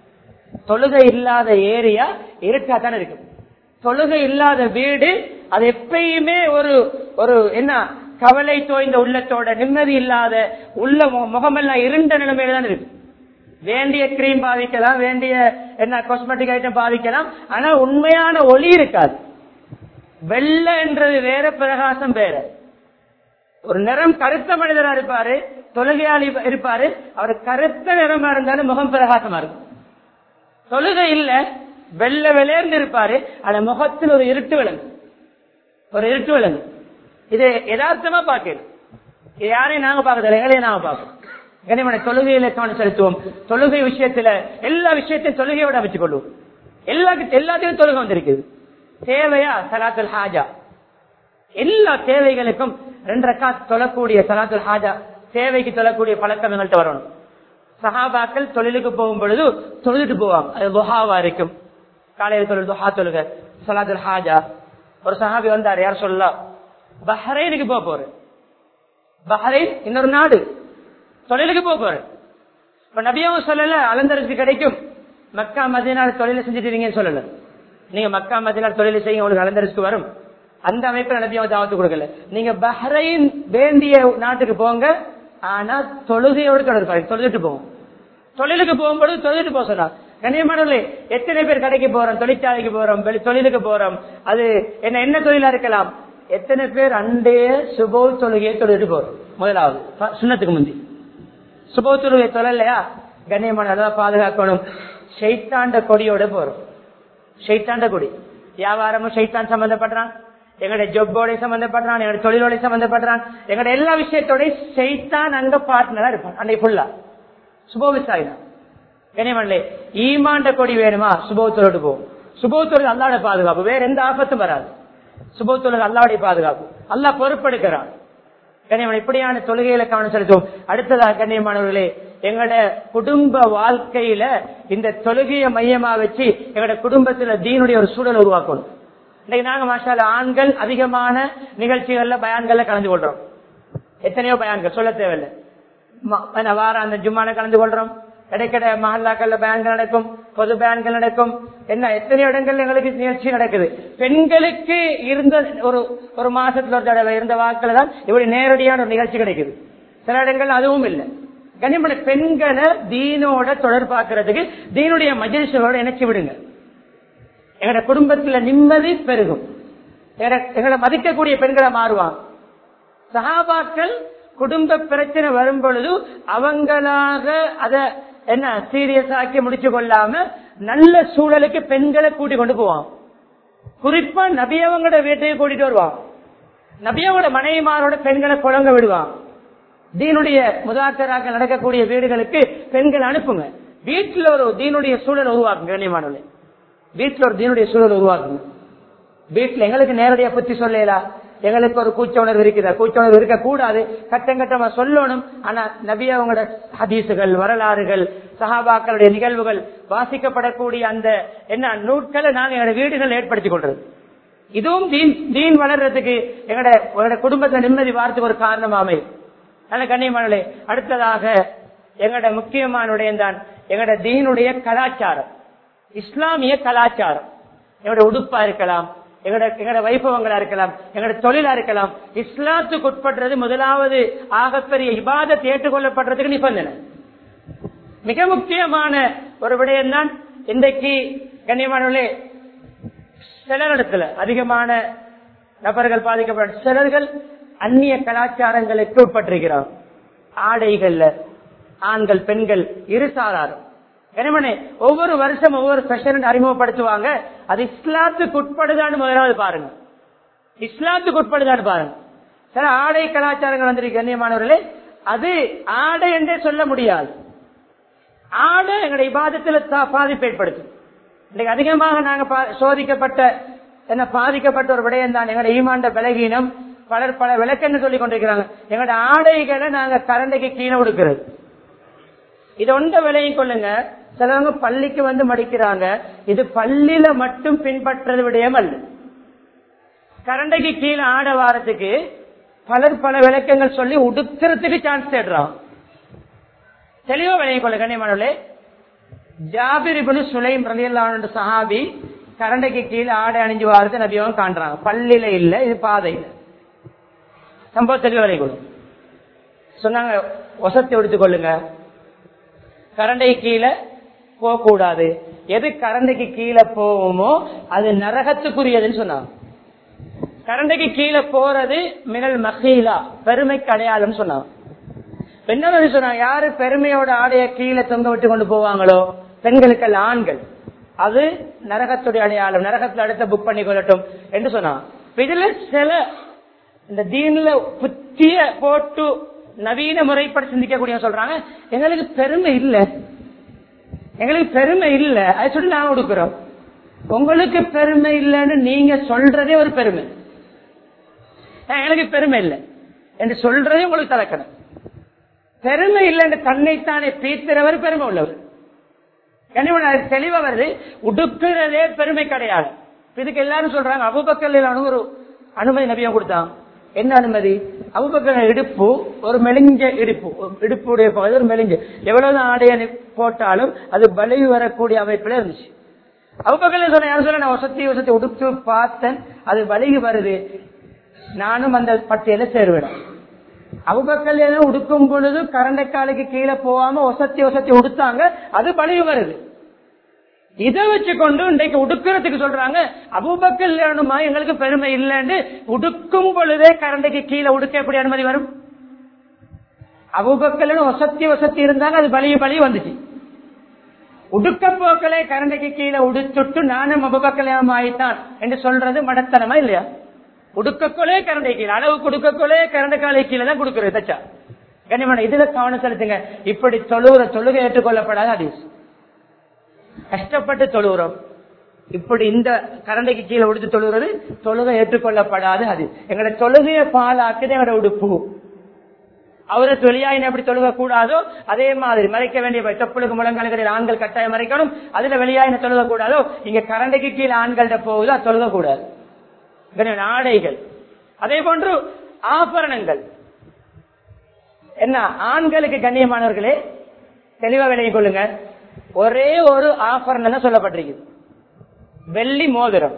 தொழுகை இல்லாத ஏரியா இருக்கா தானே இருக்கும் தொழுகை இல்லாத வீடு அது எப்பயுமே ஒரு ஒரு என்ன கவலை தோய்ந்த உள்ளத்தோட நிம்மதி இல்லாத உள்ள முகமெல்லாம் இருண்ட நிலைமையில தான் இருக்கு வேண்டிய கிரீம் பாதிக்கலாம் வேண்டிய என்ன காஸ்மெட்டிக் ஐட்டம் பாதிக்கலாம் ஆனா உண்மையான ஒளி இருக்காது வெள்ளை என்றது வேற பிரகாசம் வேற ஒரு நிறம் கருத்த மனிதரா இருப்பாரு தொழுகையாளி இருப்பாரு அவர் கருத்த நிறமா இருந்தாலும் முகம் பிரகாசமா இருக்கும் தொழுகை இல்ல வெள்ள விளையாண்டு இருப்பாரு ஆனா முகத்தில் ஒரு இருட்டு விலங்கு ஒரு இருட்டு விலங்கு இது யதார்த்தமா பாக்கணும் இது யாரையும் நாங்க பாக்கல எங்களையும் நாங்க பார்க்கணும் கனிமனை தொழுகையில கவனம் செலுத்துவோம் தொழுகை விஷயத்துல எல்லா விஷயத்தையும் தொழுகையோட வச்சுக் கொள்வோம் எல்லா எல்லாத்தையும் தொழுகை வந்திருக்குது தேவையா சலாத்துல் ஹாஜா எல்லா தேவைகளுக்கும் ரெண்டு ரக்கா தொழக்கூடிய சலாத்துல் ஹாஜா தேவைக்கு தொழக்கூடிய பழக்கம் எங்கள்கிட்ட வரணும் சஹாபாக்கள் தொழிலுக்கு போகும் பொழுது தொழுதுட்டு போவாங்க அது துஹாவா இருக்கும் காலையில் தொழில் துஹா தொழுக சலாத்துல் ஹாஜா ஒரு சஹாபி வந்தார் யார் சொல்லலாம் பஹ்ரைனுக்கு போக போறேன் பஹ்ரைன் இன்னொரு நாடு தொழிலுக்கு போக போறேன் இப்ப நபியாவும் சொல்லல அலந்தரிசி கிடைக்கும் மக்கா மதியனால தொழில செஞ்சுட்டு சொல்லல நீங்க மக்கா மதியனால தொழில செய்யுங்க உங்களுக்கு அலந்தரிசிக்கு வரும் அந்த அமைப்புல நபியாவை தாவத்து கொடுக்கல நீங்க பஹ்ரைன் வேண்டிய நாட்டுக்கு போங்க ஆனா தொழுகையோடு தொடர்பாரு தொழுதுட்டு போவோம் தொழிலுக்கு போகும்போது தொழுதுட்டு போக சொன்னார் கண்ணியமானவர்களே எத்தனை பேர் கடைக்கு போறோம் தொழிற்சாலைக்கு போறோம் தொழிலுக்கு போறோம் அது என்ன என்ன தொழிலா இருக்கலாம் எத்தனை பேர் அண்டைய சுபோ தொழுகையை தொழுதுட்டு போறோம் முதலாவது சுண்ணத்துக்கு முந்தி சுபோ தொழுகை தொழலையா கண்ணியமான பாதுகாக்கணும் ஷைத்தாண்ட கொடியோட போறோம் ஷைத்தாண்ட கொடி வியாபாரமும் ஷைத்தான் சம்பந்தப்படுறான் எங்களுடைய ஜொப்போட சம்பந்தப்படுறான் எங்களுடைய தொழிலோட சம்பந்தப்படுறான் எங்களுடைய எல்லா விஷயத்தோட ஷைத்தான் அங்க பார்ட்னரா இருப்பான் அன்னைக்கு ஃபுல்லா சுபோவிசாரி தான் கனிமண்ணே ஈமாண்ட கொடி வேணுமா சுபோத்தோடு போகும் சுபோத்தோடு அல்லாட பாதுகாப்பு வேற எந்த ஆபத்தும் வராது சுபோத்தோடு அல்லாவுடைய பாதுகாப்பு அல்லாஹ் பொறுப்பெடுக்கிறான் கண்ணியமான இப்படியான தொழுகையில கவனம் செலுத்துவோம் அடுத்ததாக கண்ணியமானவர்களே எங்களோட குடும்ப வாழ்க்கையில இந்த தொழுகையை மையமா வச்சு எங்களோட குடும்பத்துல தீனுடைய ஒரு சூழல் உருவாக்கணும் இன்னைக்கு நாங்க மாஷால ஆண்கள் அதிகமான நிகழ்ச்சிகள்ல பயான்கள்ல கலந்து கொள்றோம் எத்தனையோ பயான்கள் சொல்ல தேவையில்லை ம- என்ன வார அந்த ஜும்மால கலந்து கொள்றோம் இடைக்கிட மஹல்லாக்கள்ல பேன்கள் நடக்கும் பொது பேன்கள் நடக்கும் என்ன எத்தனையோ இடங்கள்ல எங்களுக்கு நிகழ்ச்சி நடக்குது பெண்களுக்கு இருந்த ஒரு ஒரு மாசத்துல ஒரு தடவை இருந்த வாக்குல தான் இப்படி நேரடியான ஒரு நிகழ்ச்சி கிடைக்குது சில இடங்கள் அதுவும் இல்லை கனிமணி பெண்களை தீனோட தொடர்பாக்குறதுக்கு தீனுடைய மஜிலிசோட இணைச்சு விடுங்க எங்களோட குடும்பத்துல நிம்மதி பெருகும் எங்கள- எங்களை மதிக்கக்கூடிய பெண்களை மாறுவாங்க சகாபாக்கள் குடும்ப பிரச்சனை வரும் பொழுது அவங்களாக அத என்ன சீரியஸ் ஆக்கி முடிச்சு கொள்ளாம நல்ல சூழலுக்கு பெண்களை கூட்டி கொண்டு போவாங்க குறிப்பா நபியவங்களோட வீட்டையும் கூட்டிட்டு வருவாங்க நபியவங்களோட மனைவிமாரோட பெண்களை குழங்க விடுவாங்க தீனுடைய முதாக்கராக நடக்கக்கூடிய வீடுகளுக்கு பெண்கள் அனுப்புங்க வீட்டுல ஒரு தீனுடைய சூழல் உருவாக்குங்க கண்ணியமானவர்களே வீட்டுல ஒரு தீனுடைய சூழல் உருவாக்குங்க வீட்டுல எங்களுக்கு நேரடியா புத்தி சொல்லலாம் எங்களுக்கு ஒரு கூச்ச உணர்வு இருக்குதா கூச்ச உணர்வு இருக்க கூடாது கட்டம் கட்டமா சொல்லணும் ஆனா நபி அவங்களோட ஹதீசுகள் வரலாறுகள் சஹாபாக்களுடைய நிகழ்வுகள் வாசிக்கப்படக்கூடிய அந்த என்ன நூட்களை நாங்க எங்களோட வீடுகள் ஏற்படுத்திக் கொள்றது இதுவும் தீன் தீன் வளர்றதுக்கு எங்களோட எங்களோட குடும்பத்தை நிம்மதி வார்த்தைக்கு ஒரு காரணம் அமையும் நல்ல கண்ணியமானே அடுத்ததாக எங்களோட முக்கியமான விடயம்தான் எங்களோட தீனுடைய கலாச்சாரம் இஸ்லாமிய கலாச்சாரம் எங்களோட உடுப்பா இருக்கலாம் எங்களோட எங்களோட வைபவங்களா இருக்கலாம் எங்களோட தொழிலா இருக்கலாம் இஸ்லாத்துக்கு உட்படுறது முதலாவது ஆகப்பெரிய இபாதத்தை ஏற்றுக்கொள்ளப்படுறதுக்கு நிபந்தனை மிக முக்கியமான ஒரு விடயம் தான் இன்றைக்கு கண்ணியமானவர்களே சிலரிடத்துல அதிகமான நபர்கள் பாதிக்கப்பட்ட சிலர்கள் அந்நிய கலாச்சாரங்களுக்கு உட்பட்டிருக்கிறார் ஆடைகள்ல ஆண்கள் பெண்கள் இரு சாராரும் கனிமனே ஒவ்வொரு வருஷம் ஒவ்வொரு ஃபெஷன் அறிமுகப்படுத்துவாங்க அது இஸ்லாத்துக்கு உட்படுதான்னு முதலாவது பாருங்க இஸ்லாத்துக்கு உட்படுதான்னு பாருங்க சில ஆடை கலாச்சாரங்கள் வந்திருக்கு கண்ணியமானவர்களே அது ஆடை என்றே சொல்ல முடியாது ஆடை எங்களுடைய இபாதத்துல தா- பாதிப்பு ஏற்படுத்தும் இன்னைக்கு அதிகமாக நாங்க பா- சோதிக்கப்பட்ட என்ன பாதிக்கப்பட்ட ஒரு விடயம் தான் எங்களுடைய ஈமாண்ட பலகீனம் பலர் பல விளக்கன்னு சொல்லி கொண்டிருக்கிறாங்க எங்களுடைய ஆடைகளை நாங்க கரண்டைக்கு கீழே கொடுக்கிறது இது ஒன்ற விலையும் கொள்ளுங்க சிலவங்க பள்ளிக்கு வந்து மடிக்கிறாங்க இது பள்ளியில மட்டும் பின்பற்றது விடயம் அல்ல கரண்டைக்கு கீழே ஆட வாரத்துக்கு பலர் பல விளக்கங்கள் சொல்லி உடுக்கிறதுக்கு சான்ஸ் தேடுறான் தெளிவா விலையும் கொள்ள கண்ணியமானவர்களே ஜாபிர் இப்னு சுலைம் ரலியல்லாஹு அன்ஹு சஹாபி கரண்டைக்கு கீழே ஆடை அணிஞ்சு வாரத்தை நபியவங்க காண்றாங்க பள்ளியில இல்ல இது பாதையில சம்பவ தெளிவா விலை கொள்ளும் சொன்னாங்க வசத்தை எடுத்துக் கொள்ளுங்க கரண்டை கீழே போக கூடாது எது கரண்டைக்கு கீழே போகுமோ அது நரகத்துக்குரியதுன்னு சொன்னாங்க கரண்டைக்கு கீழே போறது மினல் மஹீலா பெருமைக்கு அடையாளம் சொன்னாங்க என்ன சொன்னாங்க யாரு பெருமையோட ஆடைய கீழே தொங்க விட்டு கொண்டு போவாங்களோ பெண்களுக்கு அல்ல ஆண்கள் அது நரகத்துடைய அடையாளம் நரகத்துல அடுத்த புக் பண்ணி கொள்ளட்டும் என்று சொன்னாங்க இப்ப இதுல சில இந்த தீன்ல புத்திய போட்டு நவீன முறைப்படி சிந்திக்கக்கூடிய சொல்றாங்க எங்களுக்கு பெருமை இல்ல எங்களுக்கு பெருமை இல்ல அது சொல்லி நாங்க கொடுக்கிறோம் உங்களுக்கு பெருமை இல்லைன்னு நீங்க சொல்றதே ஒரு பெருமை அஹ் எனக்கு பெருமை இல்லை என்று சொல்றதே உங்களுக்கு தலக்கணும் பெருமை இல்லைன்னு தன்னைத்தானே பீத்துறவர் பெருமை உள்ளவர் கனிமன் அது தெளிவா வருது உடுக்கிறதே பெருமை கிடையாது இதுக்கு எல்லாரும் சொல்றாங்க அபுபக்கல் ஒரு அனுமதி நபியம் கொடுத்தான் என்ன அனுமதி அபுபக்கல் இடுப்பு ஒரு மெலிஞ்ச இடுப்பு ஒரு இடுப்புடைய பகுதி ஒரு மெலிஞ்ச எவ்வளவுதான் ஆடைய போட்டாலும் அது பலி வரக்கூடிய அமைப்புல இருந்துச்சு அபுபக்கல் சொன்ன யாரும் சொல்ல நான் வசதி வசதி உடுப்பு பார்த்தேன் அது வலிகு வருது நானும் அந்த பட்டியல சேருவேன் அவுபக்கல் எதுவும் உடுக்கும் பொழுது கரண்டைக்காலுக்கு கீழே போகாம ஒசத்தி ஒசத்தி உடுத்தாங்க அது பழிவு வருது இதை வச்சு கொண்டு இன்றைக்கு உடுக்கிறதுக்கு சொல்றாங்க அபுபக்கல் வேணுமா எங்களுக்கு பெருமை இல்லைன்னு உடுக்கும் பொழுதே கரண்டைக்கு கீழே உடுக்க எப்படி அனுமதி வரும் அபுபக்கல் ஒசத்தி ஒசத்தி இருந்தாங்க அது பழிய பழிய வந்துச்சு உடுக்க போக்களே கரண்டைக்கு கீழே உடுத்துட்டு நானும் அபபக்கலையாம ஆயிட்டான் என்று சொல்றது மடத்தனமா இல்லையா உடுக்கக்கொலே கரண்டை கீழே அளவு கொடுக்கக்கொலே கரண்டை காலை கீழே தான் கொடுக்கிறது தச்சா கனிமன இதுல கவனம் செலுத்துங்க இப்படி தொழுகிற தொழுகை ஏற்றுக்கொள்ளப்படாத ஹதீஸ் கஷ்டப்பட்டு தொழுகிறோம் இப்படி இந்த கரண்டைக்கு கீழே உடுத்து தொழுகிறது தொழுகை ஏற்றுக்கொள்ளப்படாது அது எங்களோட தொழுகையை பாலாக்குது எங்களோட உடுப்பு அவரை வெளியாயின எப்படி தொழுக கூடாதோ அதே மாதிரி மறைக்க வேண்டிய தொப்புளுக்கு முழங்கால்களில் ஆண்கள் கட்டாயம் மறைக்கணும் அதுல வெளியாயின தொழுக கூடாதோ இங்க கரண்டைக்கு கீழே ஆண்கள்ட்ட போகுது அது தொழுக கூடாது கண்ணியமான ஆடைகள் அதே போன்று ஆபரணங்கள் என்ன ஆண்களுக்கு கண்ணியமானவர்களே தெளிவா விலகிக் கொள்ளுங்க ஒரே ஒரு ஆபரணம் தான் சொல்லப்பட்டிருக்கு வெள்ளி மோதிரம்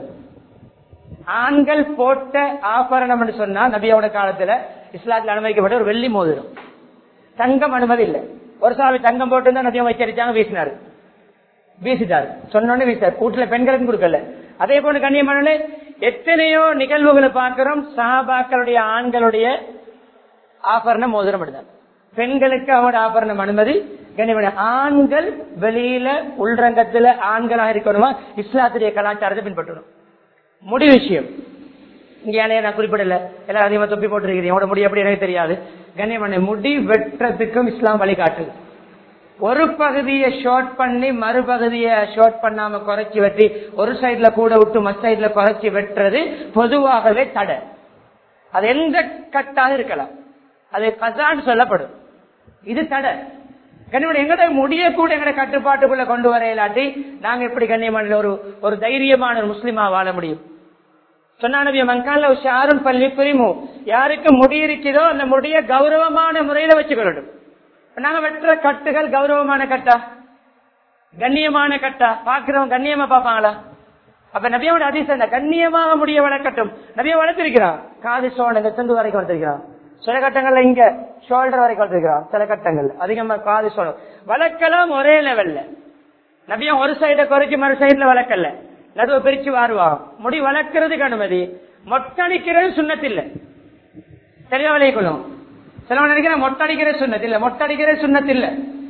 ஆண்கள் போட்ட ஆபரணம் என்று சொன்னா நபியோட காலத்துல இஸ்லாத்தில் அனுமதிக்கப்பட்ட ஒரு வெள்ளி மோதிரம் தங்கம் அனுமதி இல்லை ஒரு சாவி தங்கம் போட்டு தான் நபியம் வச்சிருச்சாங்க வீசினாரு வீசிட்டாரு சொன்னோன்னு வீசிட்டார் வீட்டுல பெண்களுக்கும் கொடுக்கல அதே போல கண்ணியமான எத்தனையோ நிகழ்வுகளை பார்க்கிறோம் சஹாபாக்களுடைய ஆண்களுடைய ஆபரணம் மோதிரம் எடுத்தார் பெண்களுக்கு அவனோட ஆபரணம் அனுமதி கண்ணியமான ஆண்கள் வெளியில உள்ரங்கத்துல ஆண்களாக இருக்கணுமா இஸ்லாத்துடைய கலாச்சாரத்தை பின்பற்றணும் முடி விஷயம் இங்க ஏழைய நான் குறிப்பிடல எல்லாரும் அதிகமா தொப்பி போட்டிருக்கிறீங்க உங்களோட முடி எப்படி எனக்கு தெரியாது கண்ணியமான முடி வெட்டுறதுக்கும் இஸ்லாம் வழிகாட்டுது ஒரு பகுதியை ஷார்ட் பண்ணி மறுபகுதியை ஷார்ட் பண்ணாம குறைச்சி வெட்டி ஒரு சைட்ல கூட விட்டு மற்ற சைட்ல குறைச்சி வெட்டுறது பொதுவாகவே தடை அது எந்த கட்டாக இருக்கலாம் அது கசான்னு சொல்லப்படும் இது தடை கண்ணியமான எங்கட முடிய கூட எங்கட கட்டுப்பாட்டுக்குள்ள கொண்டு வர இல்லாட்டி நாங்க எப்படி கண்ணியமான ஒரு ஒரு தைரியமான ஒரு முஸ்லிமா வாழ முடியும் சொன்னானவிய மங்கால ஷாரும் பள்ளி பிரிமு யாருக்கு முடி இருக்கிறதோ அந்த முடிய கௌரவமான முறையில வச்சுக்கொள்ளணும் நாங்க வெட்டுற கட்டுகள் கௌரவமான கட்டா கண்ணியமான கட்டா பாக்குறவங்க கண்ணியமா பாப்பாங்களா அப்ப நபியோட அதிசயம் கண்ணியமாக முடிய வளர்க்கட்டும் நபிய வளர்த்திருக்கிறான் காது சோழ இந்த செந்து வரைக்கும் வளர்த்திருக்கிறான் சில கட்டங்கள்ல இங்க ஷோல்டர் வரைக்கும் வளர்த்திருக்கிறான் சில கட்டங்கள் அதிகமா காது சோழம் வளர்க்கலாம் ஒரே லெவல்ல நபியம் ஒரு சைட குறைச்சி மறு சைடுல வளர்க்கல நடுவை பிரிச்சு வாருவான் முடி வளர்க்கறதுக்கு அனுமதி மொட்டடிக்கிறது சுண்ணத்தில்லை தெளிவா விளையக்கொள்ளும் சிலவன் நினைக்கிற மொட்டடிக்கிறது சுண்ணத்தில்லை மொட்டடிக்கிறது சுண்ணத்தில்லை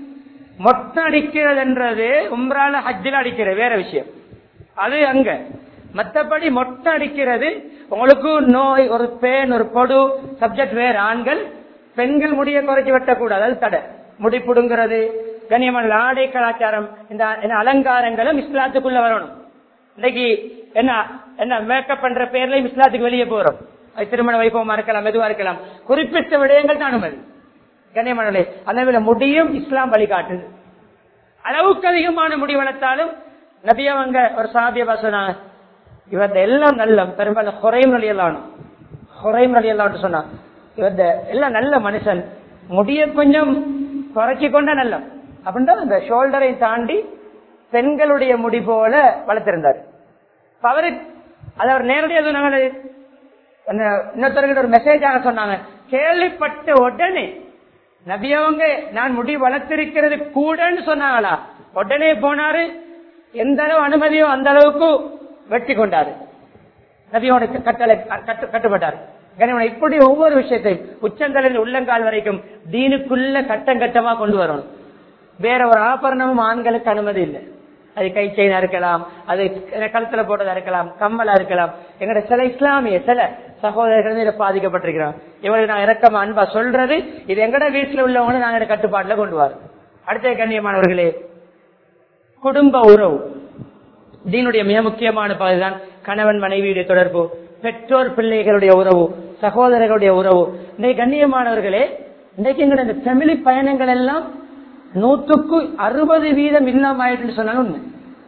மொட்டடிக்கிறதுன்றது உம்ரால ஹஜ்ஜில் அடிக்கிறது வேற விஷயம் அது அங்க மற்றபடி மொட்டை அடிக்கிறது உங்களுக்கு நோய் ஒரு பேன் ஒரு பொடு சப்ஜெக்ட் வேற ஆண்கள் பெண்கள் முடிய குறைச்சி வெட்டக்கூடாது அது தடை முடி புடுங்கிறது கண்ணியமான ஆடை கலாச்சாரம் இந்த இந்த அலங்காரங்களும் இஸ்லாத்துக்குள்ள வரணும் இன்னைக்கு என்ன என்ன மேக்கப் பண்ற பேர்லயும் இஸ்லாத்துக்கு வெளியே போறோம் அது திருமண வைபவமா இருக்கலாம் மெதுவா இருக்கலாம் குறிப்பிட்ட விடயங்கள் தான் அனுமதி கண்ணியமான அந்த முடியும் இஸ்லாம் வழிகாட்டுது அளவுக்கு அதிகமான முடி வளர்த்தாலும் நபியவங்க ஒரு சாபியபா சொன்னாங்க இவர்த எல்லாம் நல்ல பெரும்பாலும் குறையும் நலியெல்லாம் குறையும் நலியெல்லாம் சொன்னா இவர்த எல்லாம் நல்ல மனுஷன் முடிய கொஞ்சம் குறைச்சி கொண்ட நல்ல அப்படின்னா அந்த ஷோல்டரை தாண்டி பெண்களுடைய முடி போல வளர்த்திருந்தார் அவரு அது அவர் நேரடியாக சொன்னாங்க இன்னொருத்தர்கிட்ட ஒரு மெசேஜாக சொன்னாங்க கேள்விப்பட்ட உடனே நபியவங்க நான் முடி வளர்த்திருக்கிறது கூடன்னு சொன்னாங்களா உடனே போனாரு எந்த அளவு அனுமதியோ அந்த அளவுக்கு வெற்றி கொண்டாரு நபியோட கட்டளை கட்டு கட்டுப்பட்டார் கனிமனை இப்படி ஒவ்வொரு விஷயத்தையும் உச்சந்தலில் உள்ளங்கால் வரைக்கும் தீனுக்குள்ள கட்டம் கட்டமா கொண்டு வரணும் வேற ஒரு ஆபரணமும் ஆண்களுக்கு அனுமதி இல்லை அது கை செயினா இருக்கலாம் அது கழுத்துல போட்டதா இருக்கலாம் கம்மலா இருக்கலாம் எங்கட சில இஸ்லாமிய சில சகோதரர்கள் இதை பாதிக்கப்பட்டிருக்கிறோம் இவருக்கு நான் இறக்கமா அன்பா சொல்றது இது எங்கட வீட்டுல உள்ளவங்க நாங்க கட்டுப்பாட்டுல கொண்டு வரோம் அடுத்த கண்ணியமானவர்களே குடும்ப உறவு தீனுடைய மிக முக்கியமான பகுதிதான் கணவன் மனைவியுடைய தொடர்பு பெற்றோர் பிள்ளைகளுடைய உறவு சகோதரர்களுடைய உறவு இன்னைக்கு கண்ணியமானவர்களே இன்றைக்கு எங்க இந்த ஃபேமிலி பயணங்கள் எல்லாம் நூற்றுக்கு அறுபது வீதம் இல்லாம ஆயிட்டு சொன்னாலும் உண்மை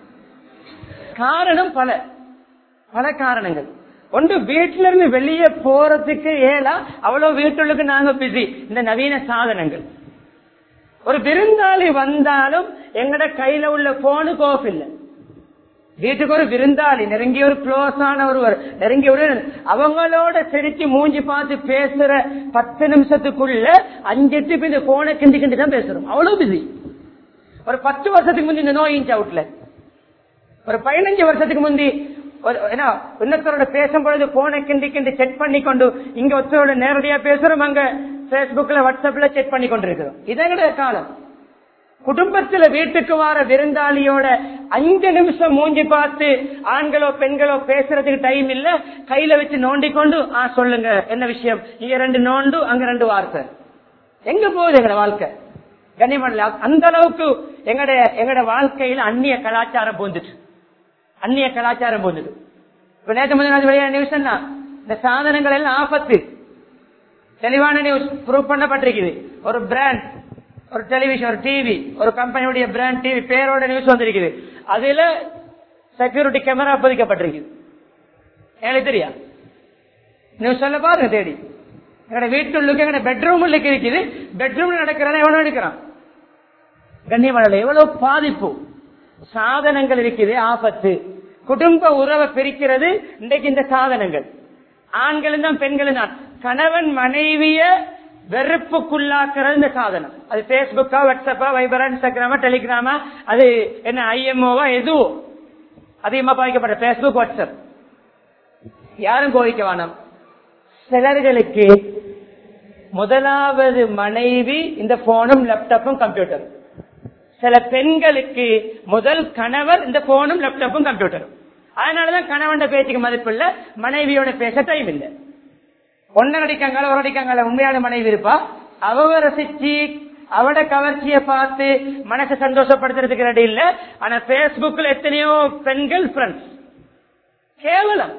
காரணம் பல பல காரணங்கள் ஒன்று வீட்டில இருந்து வெளியே போறதுக்கு ஏலா அவ்வளவு வீட்டுக்கு நாங்க பிஸி இந்த நவீன சாதனங்கள் ஒரு விருந்தாளி வந்தாலும் எங்கட கையில உள்ள போனுக்கு ஆஃப் இல்லை வீட்டுக்கு ஒரு விருந்தாளி நெருங்கிய ஒரு க்ளோஸ் ஆன ஒருவர் நெருங்கிய ஒரு அவங்களோட சிரிச்சு மூஞ்சி பார்த்து பேசுற பத்து நிமிஷத்துக்குள்ள அஞ்சு எட்டு இந்த போனை கிண்டி கிண்டி தான் பேசுறோம் அவ்வளவு பிஸி ஒரு பத்து வருஷத்துக்கு முந்தி இந்த நோய் இன்ச் அவுட்ல ஒரு பதினஞ்சு வருஷத்துக்கு முந்தி இன்னொருத்தரோட பேசும் பொழுது போனை கிண்டி கிண்டி செக் பண்ணி கொண்டு இங்க ஒருத்தரோட நேரடியா பேசுறோம் அங்க பேஸ்புக்ல வாட்ஸ்அப்ல செக் பண்ணி கொண்டிருக்கிறோம் இதே காலம் குடும்பத்துல வீட்டுக்கு வர விருந்தாளியோட அஞ்சு நிமிஷம் மூஞ்சி பார்த்து ஆண்களோ பெண்களோ பேசுறதுக்கு டைம் இல்ல கையில வச்சு நோண்டி கொண்டு ஆ சொல்லுங்க என்ன விஷயம் இங்க ரெண்டு நோண்டு அங்க ரெண்டு வார்த்தை எங்க போகுது எங்கட வாழ்க்கை கண்ணியமல்ல அந்த அளவுக்கு எங்கட எங்கட வாழ்க்கையில அந்நிய கலாச்சாரம் போந்துட்டு அந்நிய கலாச்சாரம் போந்துட்டு இப்ப நேற்று முதல் நாள் வெளியான நியூஸ் என்ன இந்த சாதனங்கள் எல்லாம் ஆபத்து தெளிவான நியூஸ் ப்ரூவ் பண்ணப்பட்டிருக்குது ஒரு பிராண்ட் ஒரு டெலிவிஷன் ஒரு டிவி ஒரு கம்பெனியுடைய பிராண்ட் டிவி பேரோட நியூஸ் வந்திருக்குது அதுல செக்யூரிட்டி கேமரா பதிக்கப்பட்டிருக்குது எனக்கு தெரியா நியூஸ் சொல்ல பாருங்க தேடி எங்கட வீட்டுள்ளுக்கு எங்கட பெட்ரூம் இருக்குது பெட்ரூம்ல நடக்கிறதா எவ்வளவு எடுக்கிறான் கண்ணியமல்ல எவ்வளவு பாதிப்பு சாதனங்கள் இருக்குது ஆபத்து குடும்ப உறவை பிரிக்கிறது இன்றைக்கு இந்த சாதனங்கள் ஆண்களும் தான் பெண்களும் தான் கணவன் மனைவிய வெறுப்புக்குள்ளாக்குறது இந்த சாதனம் அது பேஸ்புக்கா வாட்ஸ்அப்பா வைபரா இன்ஸ்டாகிராமா டெலிகிராமா அது என்ன ஐஎம்ஓவா எதுவோ அதிகமா பாதிக்கப்பட்ட பேஸ்புக் வாட்ஸ்அப் யாரும் கோவிக்க வேணாம் சிலர்களுக்கு முதலாவது மனைவி இந்த போனும் லேப்டாப்பும் கம்ப்யூட்டர் சில பெண்களுக்கு முதல் கணவர் இந்த போனும் லேப்டாப்பும் கம்ப்யூட்டரும் அதனாலதான் கணவன் பேச்சுக்கு மதிப்பு இல்ல மனைவியோட பேச டைம் இல்ல ஒன்னு அடிக்காங்கள ஒரு அடிக்காங்கள உண்மையான மனைவி இருப்பா அவ ரசிச்சு அவட கவர்ச்சியை பார்த்து மனசை சந்தோஷப்படுத்துறதுக்கு ரெடி இல்ல ஆனா பேஸ்புக்ல எத்தனையோ பெண்கள் ஃப்ரெண்ட்ஸ் கேவலம்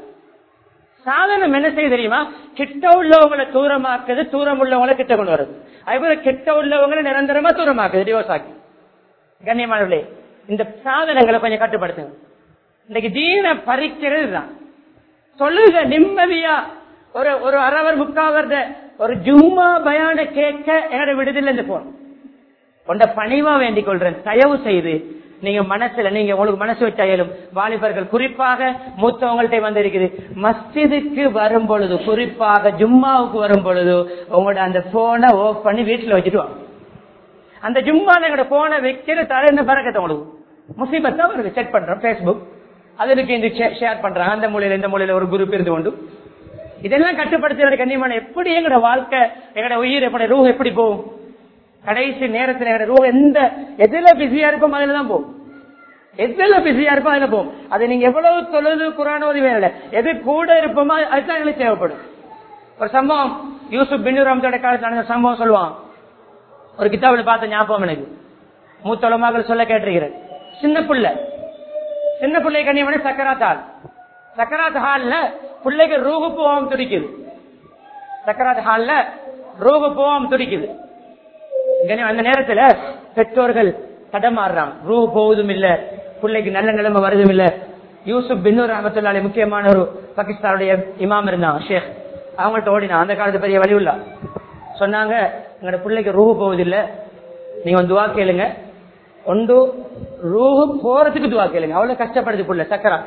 சாதனம் என்ன செய்ய தெரியுமா கிட்ட உள்ளவங்களை தூரமாக்குது தூரம் உள்ளவங்களை கிட்ட கொண்டு வருது அதுபோல கிட்ட உள்ளவங்களை நிரந்தரமா தூரமாக்குது டிவோர்ஸ் ஆக்கி கண்ணியமானவர்களே இந்த சாதனங்களை கொஞ்சம் கட்டுப்படுத்துங்க இன்னைக்கு தீன பறிக்கிறது தான் சொல்லுங்க நிம்மதியா ஒரு ஒரு அரவர் முக்காவர்த ஒரு ஜும்மா பயான கேட்க என்னோட விடுதலை இந்த போன் கொண்ட பணிவா வேண்டிக் கொள்றேன் தயவு செய்து நீங்க மனசுல நீங்க உங்களுக்கு மனசு வச்சாலும் வாலிபர்கள் குறிப்பாக மூத்தவங்கள்ட்ட வந்திருக்குது மஸ்ஜிதுக்கு வரும் பொழுது குறிப்பாக ஜும்மாவுக்கு வரும் பொழுது உங்களோட அந்த போனை ஓஃப் பண்ணி வீட்டுல வச்சுட்டு வாங்க அந்த ஜும்மால எங்களோட போனை வைக்கிற தர என்ன பறக்கத்தை உங்களுக்கு முசீபத்தா வருது செக் பண்றோம் பேஸ்புக் அதுக்கு இந்த ஷேர் பண்றாங்க அந்த மூலையில இந்த மூலையில ஒரு குரூப் இருந்து கொண்டு இதெல்லாம் கட்டுப்படுத்துறது கண்ணியமான எப்படி எங்களோட வாழ்க்கை எங்களோட உயிர் எப்படி ரூ எப்படி போகும் கடைசி நேரத்தில் எங்களோட ரூ எந்த எதுல பிஸியா இருப்போம் அதுல தான் போகும் எதுல பிஸியா இருப்போம் அதுல போகும் அது நீங்க எவ்வளவு தொழுது குரான் ஓதி வேலை எது கூட இருப்போமோ அதுதான் எங்களுக்கு தேவைப்படும் ஒரு சம்பவம் யூசுப் பின் ரம்தோட காலத்தில் நடந்த சம்பவம் சொல்லுவான் ஒரு கிதாபில் பார்த்த ஞாபகம் எனக்கு மூத்த உலமாக்கள் சொல்ல கேட்டிருக்கிறேன் சின்ன புள்ள சின்ன பிள்ளை கண்ணியமணி சக்கராத் ஹால் சக்கராத் ஹால்ல பிள்ளைக்கு ரூகு போவாம துடிக்குது சக்கராத் ஹால்ல ரூகு போவாம துடிக்குது கண்ணியம் அந்த நேரத்துல பெற்றோர்கள் தடமாறுறாங்க ரூ போவதும் இல்ல பிள்ளைக்கு நல்ல நிலைமை வருதும் இல்ல யூசுப் பின்னூர் அஹமத்துல்லாலே முக்கியமான ஒரு பாகிஸ்தானுடைய இமாம் இருந்தாங்க ஷேக் அவங்கள்ட்ட ஓடினா அந்த காலத்து பெரிய வழி உள்ள சொன்னாங்க எங்களோட பிள்ளைக்கு ரூஹு போவதில்லை நீங்க வந்து துவா கேளுங்க ஒன்று ரூஹு போறதுக்கு துவா கேளுங்க அவ்வளவு கஷ்டப்படுது புள்ள சக்கரா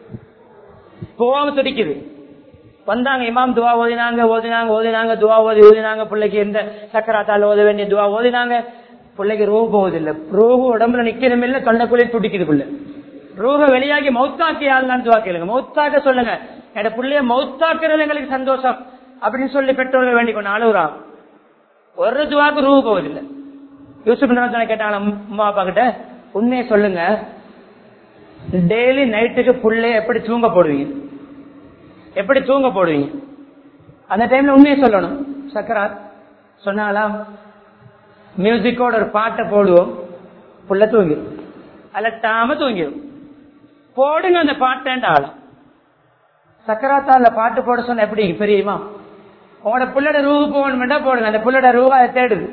போகாம துடிக்குது வந்தாங்க இமாம் துவா ஓதினாங்க ஓதினாங்க ஓதினாங்க துவா ஓதி ஓதினாங்க பிள்ளைக்கு எந்த சக்கராத்தால ஓத வேண்டிய துவா ஓதினாங்க பிள்ளைக்கு ரூஹு போவதில்லை ரூஹு உடம்புல நிக்கணும் இல்ல தொண்டைக்குள்ளே துடிக்குது புள்ள ரூஹ வெளியாகி மௌத்தாக்கி ஆள்லாம் துவா கேளுங்க மௌத்தாக்க சொல்லுங்க என்னோட பிள்ளைய மௌத்தாக்குறது எங்களுக்கு சந்தோஷம் அப்படின்னு சொல்லி பெற்றோர்கள் வேண்டிக் கொண்டு அழுகுறான் ஒரு துவாக்கு ரூபு போவதில்லை யூசுப் கேட்டாங்க அம்மா அப்பா கிட்ட உண்மையை சொல்லுங்க டெய்லி நைட்டுக்கு புள்ளைய எப்படி தூங்க போடுவீங்க எப்படி தூங்க போடுவீங்க அந்த டைம்ல உண்மையை சொல்லணும் சக்கராத் சொன்னாலாம் மியூசிக்கோட ஒரு பாட்டை போடுவோம் புள்ள தூங்கிடும் அலட்டாம தூங்கிடும் போடுங்க அந்த பாட்டேன்ற ஆளும் சக்கராத்தால பாட்டு போட சொன்ன எப்படி பெரியுமா உங்களோட புள்ளட ரூபு போகணும்டா போடுங்க அந்த புள்ளட ரூபா அதை தேடுது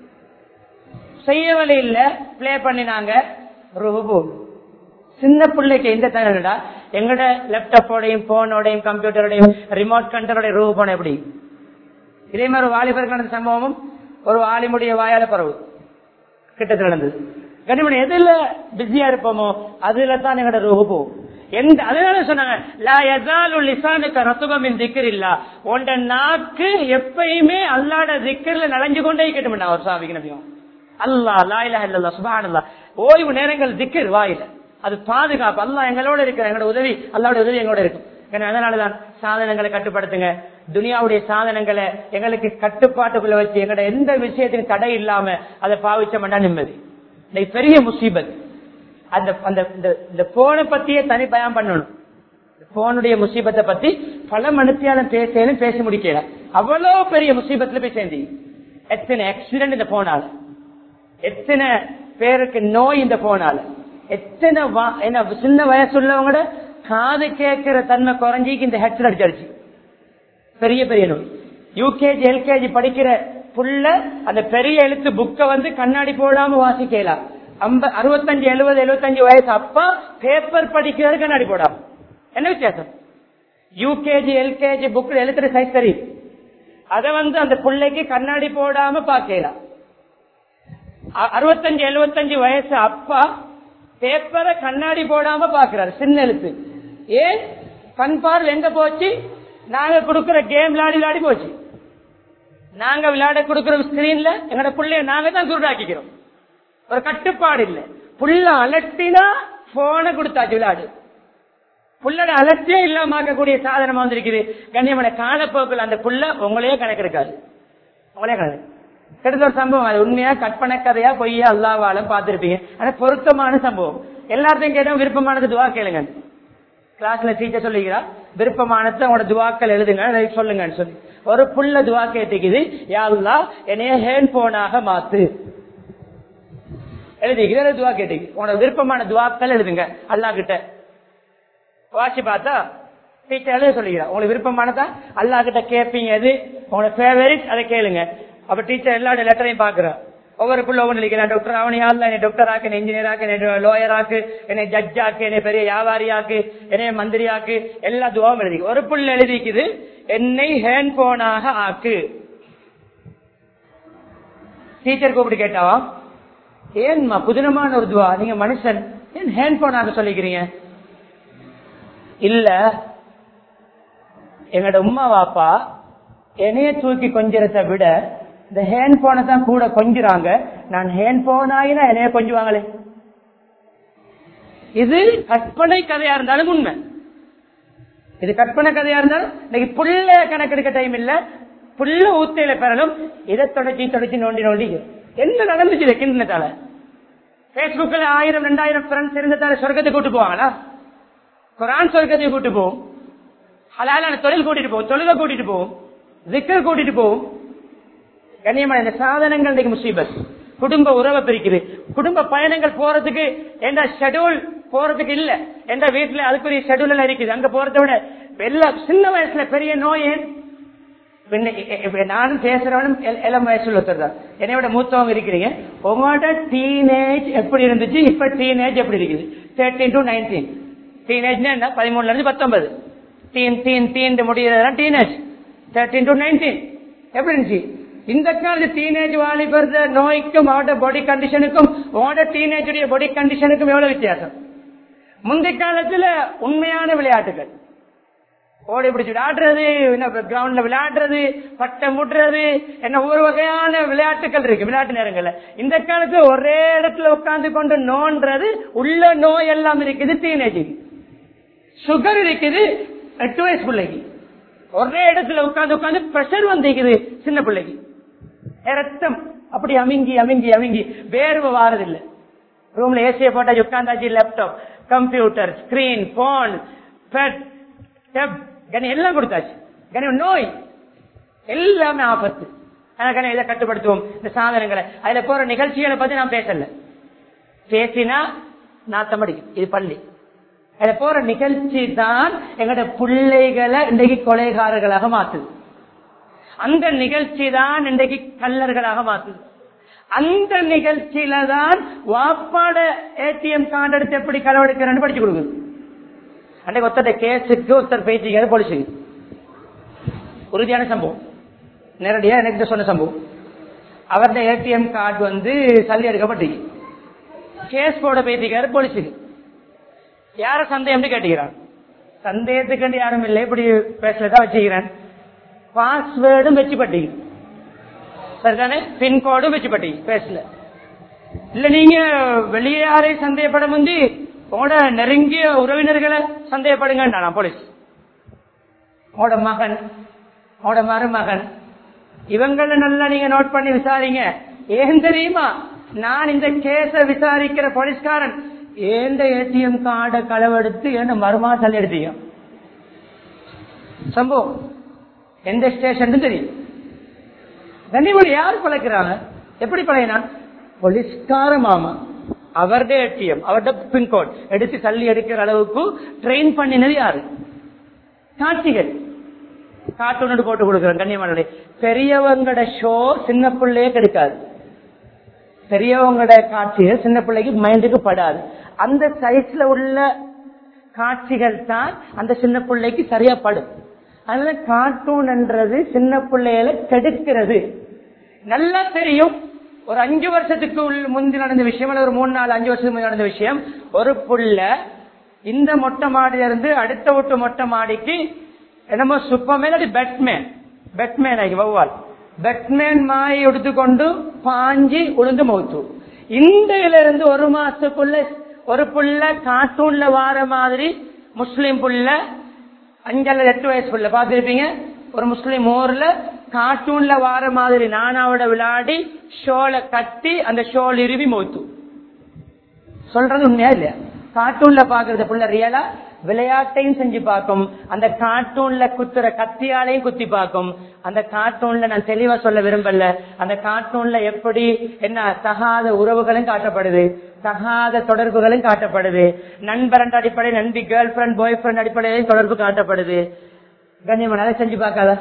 செய்ய வழி இல்ல பிளே பண்ணினாங்க ரூபு போகும் சின்ன பிள்ளைக்கு எந்த தகவல்டா எங்கட லேப்டாப்போடையும் போனோடையும் கம்ப்யூட்டரோடையும் ரிமோட் கண்ட்ரோட ரூபு போன எப்படி இதே மாதிரி வாலிபர் நடந்த சம்பவமும் ஒரு வாலிமுடைய வாயால பரவு கிட்டத்தில் நடந்தது கனிமணி எதுல பிஸியா இருப்போமோ அதுல தான் எங்கட ரூபு போகும் எந்த அதனால சொன்னாங்க லா யஸாலு லிசானுக்க ரத்துபமின் திக்ர் இல்லா உண்ட நாக்கு எப்பயுமே அல்லாட திக்கர்ல நனைஞ்சு கொண்டே இருக்கட்டும் ஒரு சாமிக்கு நபியும் அல்லாஹ் லா இலாஹ இல்லல்லாஹ் சுப்ஹானல்லாஹ் ஓய்வு நேரங்கள் திக்கர் வாயில அது பாதுகாப்பு அல்லாஹ் எங்களோட இருக்கிற எங்களோட உதவி அல்லாவோட உதவி எங்களோட இருக்கும் ஏன்னா அதனாலதான் சாதனங்களை கட்டுப்படுத்துங்க துனியாவுடைய சாதனங்களை எங்களுக்கு கட்டுப்பாட்டுக்குள்ள வச்சு எங்களோட எந்த விஷயத்துக்கும் தடை இல்லாம அதை பாவிச்சோம்னா நிம்மதி இன்னைக்கு பெரிய முசீபத் அந்த அந்த இந்த- இந்த போனை பத்தியே தனி பயம் பண்ணணும் போனுடைய முசீபத்தை பத்தி பல மனுஷியாலும் பேசணும் பேசி முடிக்கல அவ்வளவு பெரிய முசீபத்துல போய் சேர்ந்து எத்தனை ஆக்சிடென்ட் இந்த போனால எத்தனை பேருக்கு நோய் இந்த போனால எத்தனை வா- என்ன சின்ன வயசு உள்ளவங்களோட காது கேட்கிற தன்மை குறைஞ்சிக்கு இந்த ஹெட்செட் அடிச்சு அடிச்சு பெரிய பெரிய நோய் யூகேஜி எல்கேஜி படிக்கிற புள்ள அந்த பெரிய எழுத்து புக்கை வந்து கண்ணாடி போடாம வாசிக்கலாம் ஐம்ப அறுபத்தஞ்சு எழுபது எழுபத்தஞ்சு வயசு அப்பா பேப்பர் படிக்கிறது கண்ணாடி போடாம என்ன வித்தியாசம் யூகேஜி எல்கேஜி புக்ல எழுத்துற சைஸ் தெரியும் அத வந்து அந்த பிள்ளைக்கு கண்ணாடி போடாம பாக்கலாம் அ- அறுபத்தஞ்சு எழுபத்தஞ்சு வயசு அப்பா பேப்பரை கண்ணாடி போடாம பாக்குறாரு சின்ன எழுத்து ஏன் கண் பார்வை எங்க போச்சு நாங்க கொடுக்கிற கேம் விளையாடி விளையாடி போச்சு நாங்க விளையாட கொடுக்கிற ஸ்கிரீன்ல எங்கட பிள்ளைய நாங்க தான் குருடாக்கிக்கிறோம் ஒரு கட்டுப்பாடு இல்ல புள்ள அலட்டினா போனை கொடுத்தாச்சு விளையாடு புள்ளட அலட்சியம் இல்லாம ஆக்கக்கூடிய சாதனமா வந்திருக்குது கண்ணியமான காலப்போக்கில் அந்த புள்ள உங்களையே கணக்கு இருக்காது உங்களே கணக்கு கிட்டத்தட்ட ஒரு சம்பவம் அது உண்மையா கற்பனை கதையா பொய்யா அல்லாவாலும் பார்த்திருப்பீங்க ஆனா பொருத்தமான சம்பவம் எல்லாத்தையும் கேட்டா விருப்பமானது துவா கேளுங்க கிளாஸ்ல டீச்சர் சொல்லிக்கிறா விருப்பமானது உங்களோட துவாக்கள் எழுதுங்க அதை சொல்லுங்கன்னு சொல்லி ஒரு புள்ள துவா கேட்டுக்குது யாருலா என்னைய ஹேண்ட் போனாக மாத்து எழுதிக்கிற துவா கேட்டுக்கு உங்களோட விருப்பமான துவாக்கள் எழுதுங்க அல்லா கிட்ட வாசி பார்த்தா டீச்சர் எழுத சொல்லிக்கிறா உங்களுக்கு விருப்பமானதா அல்லா கிட்ட கேட்பீங்க எது உங்களோட ஃபேவரிட் அதை கேளுங்க அப்ப டீச்சர் எல்லா லெட்டரையும் பாக்குறா ஒவ்வொரு புள்ள ஒவ்வொன்று நினைக்கிறேன் டாக்டர் அவனியா என்னை டாக்டர் ஆக்கு என்னை இன்ஜினியர் ஆக்கு என்னை லோயர் ஆக்கு என்னை ஜட்ஜ் ஆக்கு என்னை பெரிய வியாபாரி ஆக்கு என்னை மந்திரி ஆக்கு எல்லா துவாவும் எழுதி ஒரு புள்ள எழுதிக்குது என்னை ஹேண்ட் போனாக ஆக்கு டீச்சர் கூப்பிட்டு கேட்டாவா ஏன்மா புதினமான ஒரு துவா நீங்க மனுஷன் ஏன் ஹேண்ட் போனாக சொல்லிக்கிறீங்க இல்ல எங்கட உமா வாப்பா என்னைய தூக்கி கொஞ்சிறத விட இந்த ஹேண்ட் போனை தான் கூட கொஞ்சுறாங்க நான் ஹேண்ட் போனாயினா என்னைய கொஞ்சுவாங்களே இது கற்பனை கதையா இருந்தாலும் உண்மை இது கற்பனை கதையா இருந்தாலும் இன்னைக்கு புள்ள கணக்கெடுக்க டைம் இல்ல புள்ள ஊத்தையில பெறணும் இதை தொடச்சி தொடச்சி நோண்டி நோண்டி என்ன நடந்துச்சு கிண்ணத்தால பேஸ்புக்ல ஆயிரம் ரெண்டாயிரம் ஃப்ரெண்ட்ஸ் இருந்ததால சொர்க்கத்தை கூட்டு போவாங்களா குரான் சொர்க்கத்தை கூட்டு போவோம் ஹலாலான தொழில் கூட்டிட்டு போவோம் தொழுகை கூட்டிட்டு போவோம் திக்கர் கூட்டிட்டு போவோம் கண்ணியமான இந்த சாதனங்கள் இன்னைக்கு முசீபத் குடும்ப உறவை பிரிக்குது குடும்ப பயணங்கள் போறதுக்கு எந்த ஷெடியூல் போறதுக்கு இல்ல எந்த வீட்டுல அதுக்குரிய ஷெடியூல் எல்லாம் இருக்குது அங்க போறதை விட எல்லா சின்ன வயசுல பெரிய நோய் ஏன் பின்ன எ- எ- எ- நானும் பேசுறவனும் எல்- இளம் வயசுல ஒருத்தர் தான் என்னை விட மூத்தவங்க இருக்கிறீங்க உங்களோட டீனேஜ் எப்படி இருந்துச்சு இப்ப டீனேஜ் எப்படி இருக்குது தேர்ட்டீன் டு நைன்டீன் டீனேஜ் என்ன பதிமூணுல இருந்து பத்தொன்பது டீன் டீன் டீன் முடியறதுலாம் டீனேஜ் தேர்ட்டீன் டு நைன்டீன் எப்படி இருந்துச்சு இந்த காலத்து டீனேஜ் வாலிபர் நோய்க்கும் அவட பாடி கண்டிஷனுக்கும் உங்களோட டீனேஜ் பாடி கண்டிஷனுக்கும் எவ்வளவு வித்தியாசம் முந்தைய காலத்துல உண்மையான விளையாட்டுகள் ஓடி பிடிச்சி விளையாடுறது என்ன கிரவுண்ட்ல விளையாடுறது பட்டம் முட்டுறது என்ன ஒவ்வொரு வகையான விளையாட்டுகள் இருக்கு விளையாட்டு நேரங்கள்ல இந்த காலத்துல ஒரே இடத்துல உட்கார்ந்து கொண்டு நோன்றது உள்ள நோய் எல்லாம் இருக்குது டீனேஜ் சுகர் இருக்குது எட்டு வயசு பிள்ளைக்கு ஒரே இடத்துல உட்கார்ந்து உட்கார்ந்து பிரஷர் வந்திருக்குது சின்ன பிள்ளைக்கு ரத்தம் அப்படி அமிங்கி அமிங்கி அமிங்கி வேர்வை வாரதில்லை ரூம்ல ஏசிய போட்டாச்சு உட்காந்தாச்சு laptop computer screen phone bed டெப் கனி எல்லாம் கொடுத்தாச்சு கனி நோய் எல்லாமே ஆபத்து ஆனா கனி இதை கட்டுப்படுத்துவோம் இந்த சாதனங்களை அதுல போற நிகழ்ச்சிகளை பத்தி நான் பேசல பேசினா நாத்தம் அடிக்கும் இது பள்ளி அதுல போற நிகழ்ச்சி தான் எங்கட பிள்ளைகளை இன்றைக்கு கொலைகாரர்களாக மாத்துது அந்த நிகழ்ச்சி தான் இன்றைக்கு கல்லர்களாக மாத்துது அந்த நிகழ்ச்சியில தான் வாப்பாட ஏடிஎம் கார்டு எடுத்து எப்படி களவெடுக்கிறேன்னு படிச்சு கொடுக்குது அன்றைக்கு ஒருத்தர் கேஸுக்கு ஒருத்தர் பேசிக்கிறது போலீஸுக்கு உறுதியான சம்பவம் நேரடியா எனக்கு சொன்ன சம்பவம் அவருடைய ஏடிஎம் கார்டு வந்து சல்லி எடுக்கப்பட்டு கேஸ் போட பேசிக்கிறாரு போலீஸுக்கு யார சந்தேகம் கேட்டுக்கிறான் சந்தேகத்துக்கு யாரும் இல்லை இப்படி பேசலதான் வச்சுக்கிறேன் பாஸ்வேர்டும் வச்சு பட்டீங்க சரிதானே பின்கோடும் வச்சு பட்டீங்க பேசல இல்ல நீங்க வெளியே யாரையும் சந்தேகப்பட முந்தி உங்களோட நெருங்கிய உறவினர்களை சந்தேகப்படுங்க நான் போலீஸ் உங்களோட மகன் உங்களோட மருமகன் இவங்கள நல்லா நீங்க நோட் பண்ணி விசாரிங்க ஏன் தெரியுமா நான் இந்த கேஸ விசாரிக்கிற போலீஸ்காரன் ஏந்த ஏடிஎம் கார்டை களவெடுத்து என்ன மருமா தள்ளி எடுத்தீங்க சம்பவம் எந்த ஸ்டேஷன் தெரியும் கண்ணிமொழி யார் பழக்கிறாங்க எப்படி பழையனா போலீஸ்கார மாமா அவருடைய ஏடிஎம் அவருடைய பின்கோட் எடுத்து தள்ளி எடுக்கிற அளவுக்கு ட்ரெயின் பண்ணினது யாரு காட்சிகள் கார்ட்டூன் போட்டு கொடுக்குறோம் கண்ணியமான பெரியவங்கட ஷோ சின்ன பிள்ளையே கிடைக்காது பெரியவங்கட காட்சிகள் சின்ன பிள்ளைக்கு மைண்டுக்கு படாது அந்த சைஸ்ல உள்ள காட்சிகள் தான் அந்த சின்ன பிள்ளைக்கு சரியா படும் அதனால கார்ட்டூன் என்றது சின்ன பிள்ளைகளை கெடுக்கிறது நல்லா தெரியும் ஒரு அஞ்சு வருஷத்துக்கு உள் முந்தி நடந்த விஷயம் அல்லது ஒரு மூணு நாலு அஞ்சு வருஷத்துக்கு முந்தி நடந்த விஷயம் ஒரு புள்ள இந்த மொட்டை மாடியில இருந்து அடுத்த விட்டு மொட்டை மாடிக்கு என்னமோ சுப்பமேன் அது பெட்மேன் பெட்மேன் ஆகி வௌவால் பெட்மேன் மாயை எடுத்துக்கொண்டு பாஞ்சி உளுந்து மௌத்து இந்தியில இருந்து ஒரு மாசத்துக்குள்ள ஒரு புள்ள கார்ட்டூன்ல வார மாதிரி முஸ்லீம் புள்ள அஞ்சு அல்லது எட்டு வயசு புள்ள பாத்துருப்பீங்க ஒரு முஸ்லீம் ஊர்ல கார்ட்டூன்ல வார மாதிரி நானாவோட விளையாடி ஷோல கட்டி அந்த ஷோல் இருவி மௌத்து சொல்றது உண்மையா இல்லையா கார்ட்டூன்ல பாக்குறது புள்ள ரியலா விளையாட்டையும் செஞ்சு பார்க்கும் அந்த கார்ட்டூன்ல குத்துற கத்தியாலையும் குத்தி பார்க்கும் அந்த கார்ட்டூன்ல நான் தெளிவா சொல்ல விரும்பல அந்த கார்ட்டூன்ல எப்படி என்ன தகாத உறவுகளும் காட்டப்படுது தகாத தொடர்புகளும் காட்டப்படுது நண்பரன் அடிப்படை நண்பி கேர்ள் ஃபிரெண்ட் பாய் ஃபிரெண்ட் அடிப்படையிலும் தொடர்பு காட்டப்படுது கண்ணியமன் அதை செஞ்சு பார்க்காதா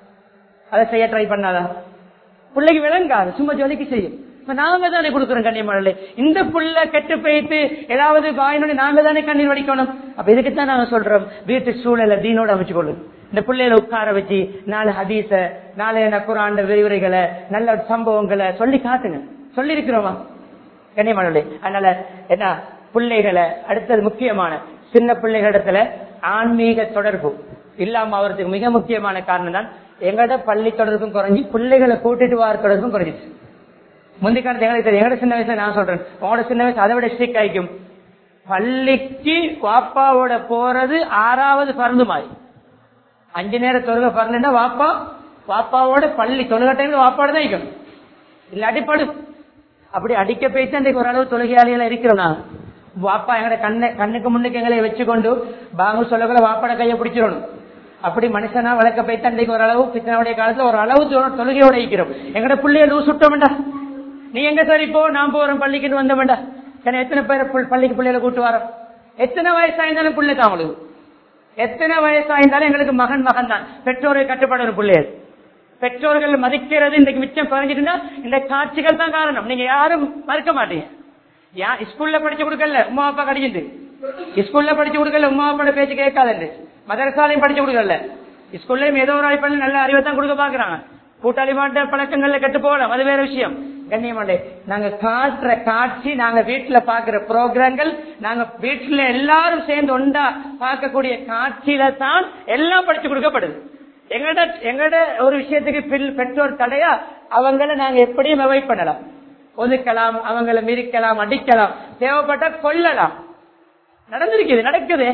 அதை செய்ய ட்ரை பண்ணாதா பிள்ளைக்கு விளங்காது சும்மா ஜொலிக்கு செய்யும் இப்ப நாங்க தானே கொடுக்குறோம் கண்ணியமழலை இந்த புள்ள கெட்டு போயிட்டு ஏதாவது வாயினோட நாங்க தானே கண்ணீர் வடிக்கணும் அப்ப இதுக்குத்தான் நாங்க சொல்றோம் வீட்டு சூழலை தீனோட அமைச்சு கொள்ளும் இந்த பிள்ளைகளை உட்கார வச்சு நாலு ஹதீச நாலு என்ன குரான் விரிவுரைகளை நல்ல சம்பவங்களை சொல்லி காட்டுங்க சொல்லி இருக்கிறோமா கண்ணியமழலை அதனால என்ன பிள்ளைகளை அடுத்தது முக்கியமான சின்ன பிள்ளைகளிடத்துல ஆன்மீக தொடர்பு இல்லாம அவருக்கு மிக முக்கியமான காரணம் தான் எங்கட பள்ளி தொடர்பும் குறைஞ்சி பிள்ளைகளை கூட்டிட்டு வார தொடர்பும் குறைஞ்சிச்சு முந்தி காலத்து எங்களுக்கு தெரியும் எங்கட சின்ன வயசுல நான் சொல்றேன் உங்களோட சின்ன வயசு அதை விட ஸ்ட்ரிக் ஆயிக்கும் பள்ளிக்கு வாப்பாவோட போறது ஆறாவது பறந்து மாதிரி அஞ்சு நேரம் தொழுக பறந்துட்டா வாப்பா வாப்பாவோட பள்ளி தொழுக டைம்ல வாப்பாடு தான் இருக்கணும் இல்ல அடிப்படு அப்படி அடிக்க போயிட்டு அன்றைக்கு ஓரளவு தொழுகையாளிகள் இருக்கிறோம் நான் வாப்பா எங்கட கண்ணை கண்ணுக்கு முன்னுக்கு எங்களை வச்சுக்கொண்டு பாங்கு சொல்லக்குள்ள வாப்பாட கையை பிடிச்சிடணும் அப்படி மனுஷனா வளர்க்க போயிட்டு அன்றைக்கு ஓரளவு பித்தனுடைய காலத்துல ஒரு அளவு தொழு- தொழுகையோட இருக்கிறோம் எங்கட பிள்ளைய லூஸ் விட்டோம்டா நீ எங்க சரி போ நான் போறோம் பள்ளிக்கு வந்த வேண்டா ஏன்னா எத்தனை பேர் புள்- பள்ளிக்கு பிள்ளைகளை கூட்டு வரோம் எத்தனை வயசாயிருந்தாலும் பிள்ளை தான் அவங்களுக்கு எத்தனை வயசாயிருந்தாலும் எங்களுக்கு மகன் மகன் தான் பெற்றோரை கட்டுப்படணும் பிள்ளைகள் பெற்றோர்கள் மதிக்கிறது இன்றைக்கு மிச்சம் குறைஞ்சிட்டுனா இந்த காட்சிகள் தான் காரணம் நீங்க யாரும் மறுக்க மாட்டீங்க யா ஸ்கூல்ல படிச்சு கொடுக்கல உமா அப்பா கடிச்சிட்டு ஸ்கூல்ல படிச்சு கொடுக்கல உமா அப்பா பேச்சு கேட்காது மதரசாலையும் படிச்சு கொடுக்கல ஸ்கூல்லயும் ஏதோ ஒரு அடிப்படையில் நல்ல அறிவை தான் கொடுக்க பாக்குறாங்க கூட்டாளி மாட்ட பழக்கங்கள்ல கெட்டு போகலாம் அது வேற விஷயம் கண்ணியமாண்டே நாங்க காட்டுற காட்சி நாங்க வீட்டுல பாக்குற ப்ரோக்ராம்கள் நாங்க வீட்டுல எல்லாரும் சேர்ந்து ஒண்டா பார்க்கக்கூடிய காட்சியில தான் எல்லாம் படிச்சு கொடுக்கப்படுது எங்கட எங்கட ஒரு விஷயத்துக்கு பில்- பெற்றோர் தடையா அவங்கள நாங்க எப்படியும் அவாய்ட் பண்ணலாம் ஒதுக்கலாம் அவங்கள மிரிக்கலாம் அடிக்கலாம் தேவைப்பட்டா கொல்லலாம் நடந்திருக்குது நடக்குது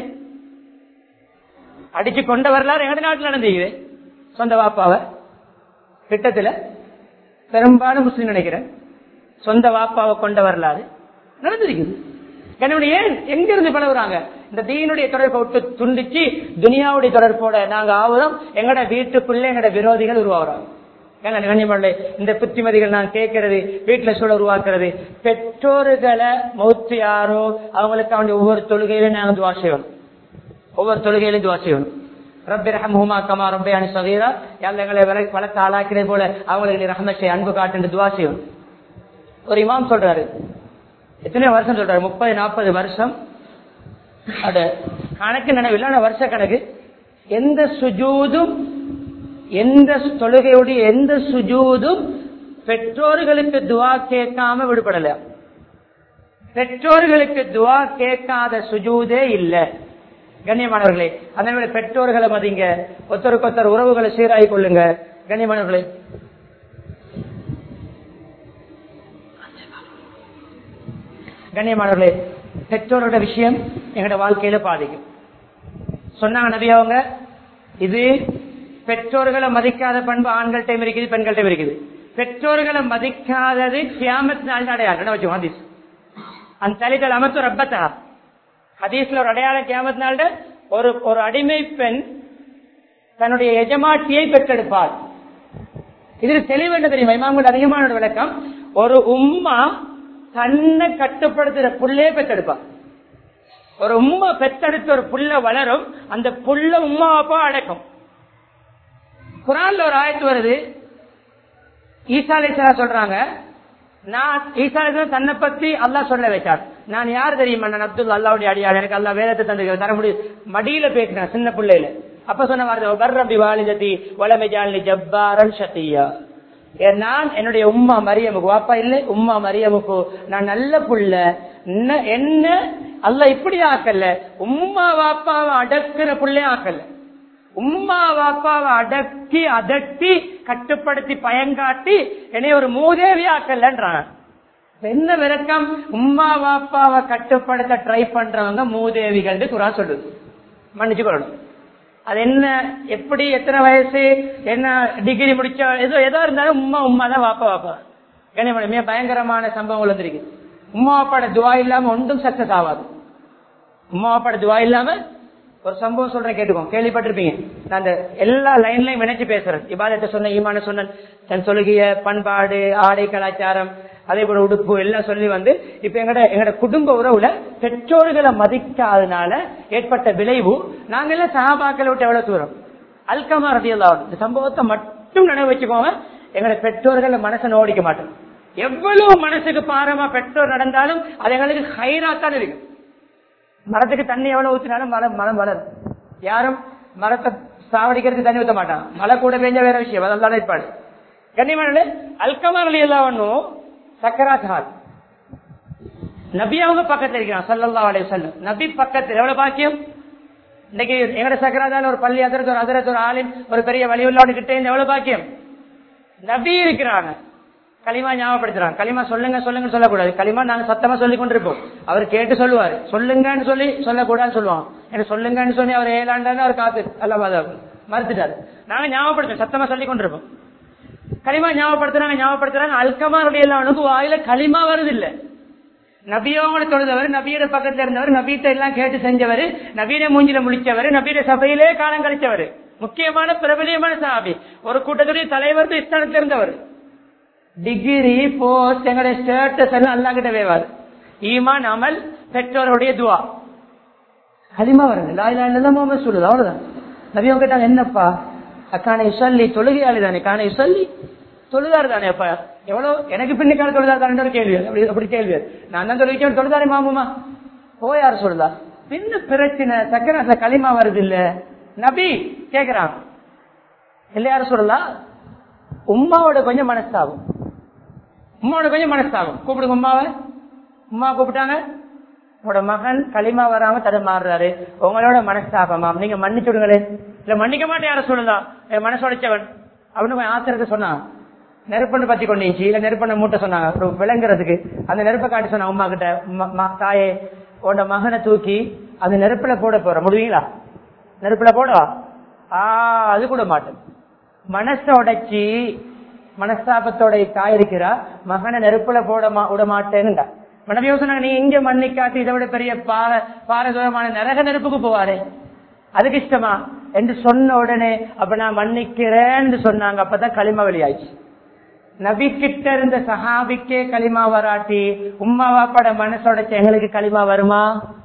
அடிச்சு கொண்ட வரலாறு எங்கட நாட்டுல நடந்திருக்குது சொந்த வாப்பாவ திட்டத்துல பெரும்பாலும் முஸ்லீம் நினைக்கிறேன் சொந்த வாப்பாவை கொண்ட வரலாறு நடந்திருக்குது கண்ணுடைய ஏன் எங்க இருந்து பழகுறாங்க இந்த தீனுடைய தொடர்பை விட்டு துண்டிச்சு துனியாவுடைய தொடர்போட நாங்க ஆகுறோம் எங்கட வீட்டுக்குள்ள எங்கட விரோதிகள் உருவாகுறாங்க ஏங்க கண்ணியமல்ல இந்த புத்திமதிகள் நான் கேட்கறது வீட்டுல சூழ உருவாக்குறது பெற்றோர்களை மௌத்து யாரோ அவங்களுக்கு அவனுடைய ஒவ்வொரு தொழுகையிலும் நாங்க துவா செய்யணும் ஒவ்வொரு தொழுகையிலும் துவா செய்யணும் ரப்பி ரஹம்ஹுமா கமா ரப்பயானி சகீரா யாழ்ல எங்களை வள- வளர்த்து ஆளாக்கிறது போல அவங்களுக்கு நீ ரஹ்மத் செய், அன்பு காட்டு துவா செய்யணும் ஒரு இமாம் சொல்றாரு எத்தனை வருஷம் சொல்றாரு முப்பது நாற்பது வருஷம் அது கணக்கு நினைவில்லை ஆனா வருஷ கணக்கு எந்த சுஜூதும் எந்த தொழுகையுடைய எந்த சுஜூதும் பெற்றோர்களுக்கு துவா கேட்காம விடுபடல பெற்றோர்களுக்கு துவா கேட்காத சுஜூதே இல்ல கண்ணியமானவர்களே அதே மாதிரி பெற்றோர்களை மதிங்க ஒருத்தருக்கு ஒருத்தர் உறவுகளை சீராகி கொள்ளுங்க கண்ணியமானவர்களே கண்ணியமானவர்களே பெற்றோரோட விஷயம் எங்களோட வாழ்க்கையில பாதிக்கும் சொன்னாங்க நபி அவங்க இது பெற்றோர்களை மதிக்காத பண்பு ஆண்கள்கிட்ட இருக்குது பெண்கள்கிட்ட இருக்குது பெற்றோர்களை மதிக்காதது கியாமத் நாள் அடையாளம் என்ன வச்சு ஹதீஸ் அந்த தலைகள் அமர்த்து ரப்பத்தா ஹதீஸ்ல ஒரு அடையாளம் கியாமத் நாள் ஒரு ஒரு அடிமை பெண் தன்னுடைய எஜமாட்டியை பெற்றெடுப்பாள் இதில் தெளிவு என்ன தெரியுமா இமாம்கள் அதிகமான ஒரு விளக்கம் ஒரு உம்மா தன்னை கட்டுப்படுத்துற புள்ளையே பெற்றெடுப்பாள் ஒரு உம்மா பெத்தெடுத்த ஒரு புள்ள வளரும் அந்த புள்ள உம்மா அப்பா அடக்கும் குரான்ல ஒரு ஆயத்து வருது ஈசா அலிசலா சொல்றாங்க நான் ஈசா அலிசலா தன்னை பத்தி அல்லாஹ் சொல்ல வச்சார் நான் யார் தெரியுமா நான் அப்துல் அல்லாவுடைய அடியார் எனக்கு அல்லா வேதத்தை தந்து தர முடியும் மடியில பேசினேன் சின்ன பிள்ளையில அப்ப சொன்ன வார்த்தை பர்ரபி வாலிஜதி வளமைஜாலி ஜப்பாரன் சத்தியா நான் என்னுடைய உம்மா மரியமுக்கு வாப்பா இல்லை உம்மா மரியமுக்கு நான் நல்ல புள்ள என்ன- என்ன அல்ல இப்படி ஆக்கல உம்மா வாப்பாவை அடக்குற புள்ளே ஆக்கல உம்மா வாப்பாவை அடக்கி அதட்டி கட்டுப்படுத்தி பயங்காட்டி என்னை ஒரு மூதேவி ஆக்கலன்றான் என்ன விளக்கம் உம்மா வாப்பாவை கட்டுப்படுத்த ட்ரை பண்றவங்க மூதேவிகள் குரான் சொல்லுது மன்னிச்சு கொள்ளணும் அது என்ன எப்படி எத்தனை வயசு என்ன டிகிரி முடிச்ச ஏதோ ஏதோ இருந்தாலும் உம்மா உம்மா தான் வாப்பா வாப்பா கனிமணி மிக பயங்கரமான சம்பவங்கள் வந்திருக்கு உம்மா வாப்பாட துவா இல்லாம ஒன்றும் சக்சஸ் ஆகாது உம்மா வாப்பாட துவா இல்லாம ஒரு சம்பவம் சொல்றேன் கேட்டுக்கோங்க கேள்விப்பட்டிருப்பீங்க நான் அந்த எல்லா லைன்லயும் நினைச்சு பேசுறேன் இபாதத்தை சொன்ன ஈமான சொன்னேன் தன் சொல்லுகிய பண்பாடு ஆடை கலாச்சாரம் அதே போல உடுப்பு எல்லாம் சொல்லி வந்து இப்ப எங்கட எங்கட குடும்ப உறவுல பெற்றோர்களை மதிக்காதனால ஏற்பட்ட விளைவு நாங்க எல்லாம் சகாபாக்களை விட்டு எவ்வளவு தூரம் அல்கமா ரதியல்லாஹு இந்த சம்பவத்தை மட்டும் நினைவு வச்சுக்கோங்க எங்கட பெற்றோர்களை மனசை நோடிக்க மாட்டோம் எவ்வளவு மனசுக்கு பாரமா பெற்றோர் நடந்தாலும் அது எங்களுக்கு ஹைராத்தான் இருக்கு மரத்துக்கு தண்ணி எவ்வளவு ஊத்தினாலும் மரம் மரம் வளரும் யாரும் மரத்தை சாவடிக்கிறதுக்கு தண்ணி ஊத்த மாட்டான் மழை கூட பெஞ்ச வேற விஷயம் அதெல்லாம் ஏற்பாடு கண்ணியமான அல்கமர் எல்லாம் ஒன்றும் சக்கராத் ஹால் நபி அவங்க பக்கத்துல இருக்கிறான் சல்லல்லா அலைஹி வஸல்லம் நபி பக்கத்துல எவ்வளவு பாக்கியம் இன்னைக்கு எங்கட சக்கராதால ஒரு பள்ளி அதரத்து ஒரு அதரத்து ஒரு ஆலிம் ஒரு பெரிய வழியுள்ளவனு கிட்ட இருந்து எவ்வளவு பாக்கியம் நபி இருக்கிறாங்க களிமா ஞாபகப்படுத்துறாங்க களிமா சொல்லுங்க சொல்லுங்க சொல்லக்கூடாது களிமா நாங்க சத்தமா சொல்லி கொண்டிருப்போம் அவர் கேட்டு சொல்லுவாரு சொல்லுங்கன்னு சொல்லி சொல்லக்கூடாதுன்னு சொல்லுவாங்க எனக்கு சொல்லுங்கன்னு சொல்லி அவர் ஏழாண்டான்னு அவர் காத்து அல்ல மறுத்துட்டாரு நாங்க ஞாபகப்படுத்தோம் சத்தமா சொல்லி கொண்டிருப்போம் களிமா ஞாபகப்படுத்துறாங்க ஞாபகப்படுத்துறாங்க அல்கமாருடைய எல்லாம் வாயில களிமா வருது இல்ல நபியோட தொழுதவர் நபியோட பக்கத்துல இருந்தவர் நபீட்ட எல்லாம் கேட்டு செஞ்சவர் நபீன மூஞ்சில முழிச்சவர் நபீட சபையிலே காலம் கழிச்சவர் முக்கியமான பிரபலியமான சாபி ஒரு கூட்டத்துடைய தலைவர் இஸ்தானத்தில் இருந்தவர் டிகிரி போஸ்ட் எங்களுடைய ஸ்டேட்டஸ் எல்லாம் அல்லா கிட்ட வேவாது ஈமான் அமல் பெற்றோருடைய துவா களிமா வருது லாயிலா இல்லதான் முகமது சொல்லுது அவ்வளவுதான் நபியம் கேட்டாங்க என்னப்பா அக்கானை சொல்லி தொழுகையாளி தானே கானை சொல்லி தொழுதாரு தானே அப்பா எவ்வளவு எனக்கு பின்னுக்கான தொழுதாரு தானே ஒரு கேள்வி அப்படி அப்படி கேள்வி நான் தான் தொழுவிக்கேன் தொழுதாரே மாமுமா ஓ யார் சொல்லுதா பின்ன பிரச்சனை சக்கர களிமா வருது இல்ல நபி கேக்குறான் இல்ல யாரும் சொல்லலாம் உம்மாவோட கொஞ்சம் மனஸ்தாபம் உம்மாவோட கொஞ்சம் மனஸ்தாபம் கூப்பிடுங்க உமாவை உமா கூப்பிட்டாங்க உங்களோட மகன் களிமா வராம தடுமாறுறாரு உங்களோட மனஸ்தாபமாம் நீங்க மன்னிச்சு விடுங்களே இல்ல மன்னிக்க மாட்டேன் யார சொல்லலாம் என் மனசு உடைச்சவன் அப்படின்னு ஆத்திரத்தை சொன்னான் நெருப்பண்ணு பத்தி கொண்டுச்சு இல்ல நெருப்பண்ண மூட்டை சொன்னாங்க ஒரு விளங்குறதுக்கு அந்த நெருப்பை காட்டி சொன்னாங்க உமா கிட்ட "ம- ம- தாயே உன்னோட மகனை தூக்கி அந்த நெருப்புல போட போற முடியுங்களா நெருப்புல போடவா ஆ அது கூட மாட்டேன் மனசை உடைச்சி மனஸ்தாபத்தோட தாய் இருக்கிறா மகனை நெருப்புல போட மா- விட மாட்டேன்னுடா மனைவியோ சொன்னாங்க நீ இங்க மண்ணிக்காட்டி இதை விட பெரிய பார பாரதூரமான நரக நெருப்புக்கு போவாரே அதுக்கு இஷ்டமா என்று சொன்ன உடனே அப்ப நான் மன்னிக்கிறேன்னு சொன்னாங்க அப்பதான் களிமா வெளியாச்சு நபி கிட்ட இருந்த சஹாபிக்கே களிமா வராட்டி உம்மா வாப்பாட மனசோட எங்களுக்கு களிமா வருமா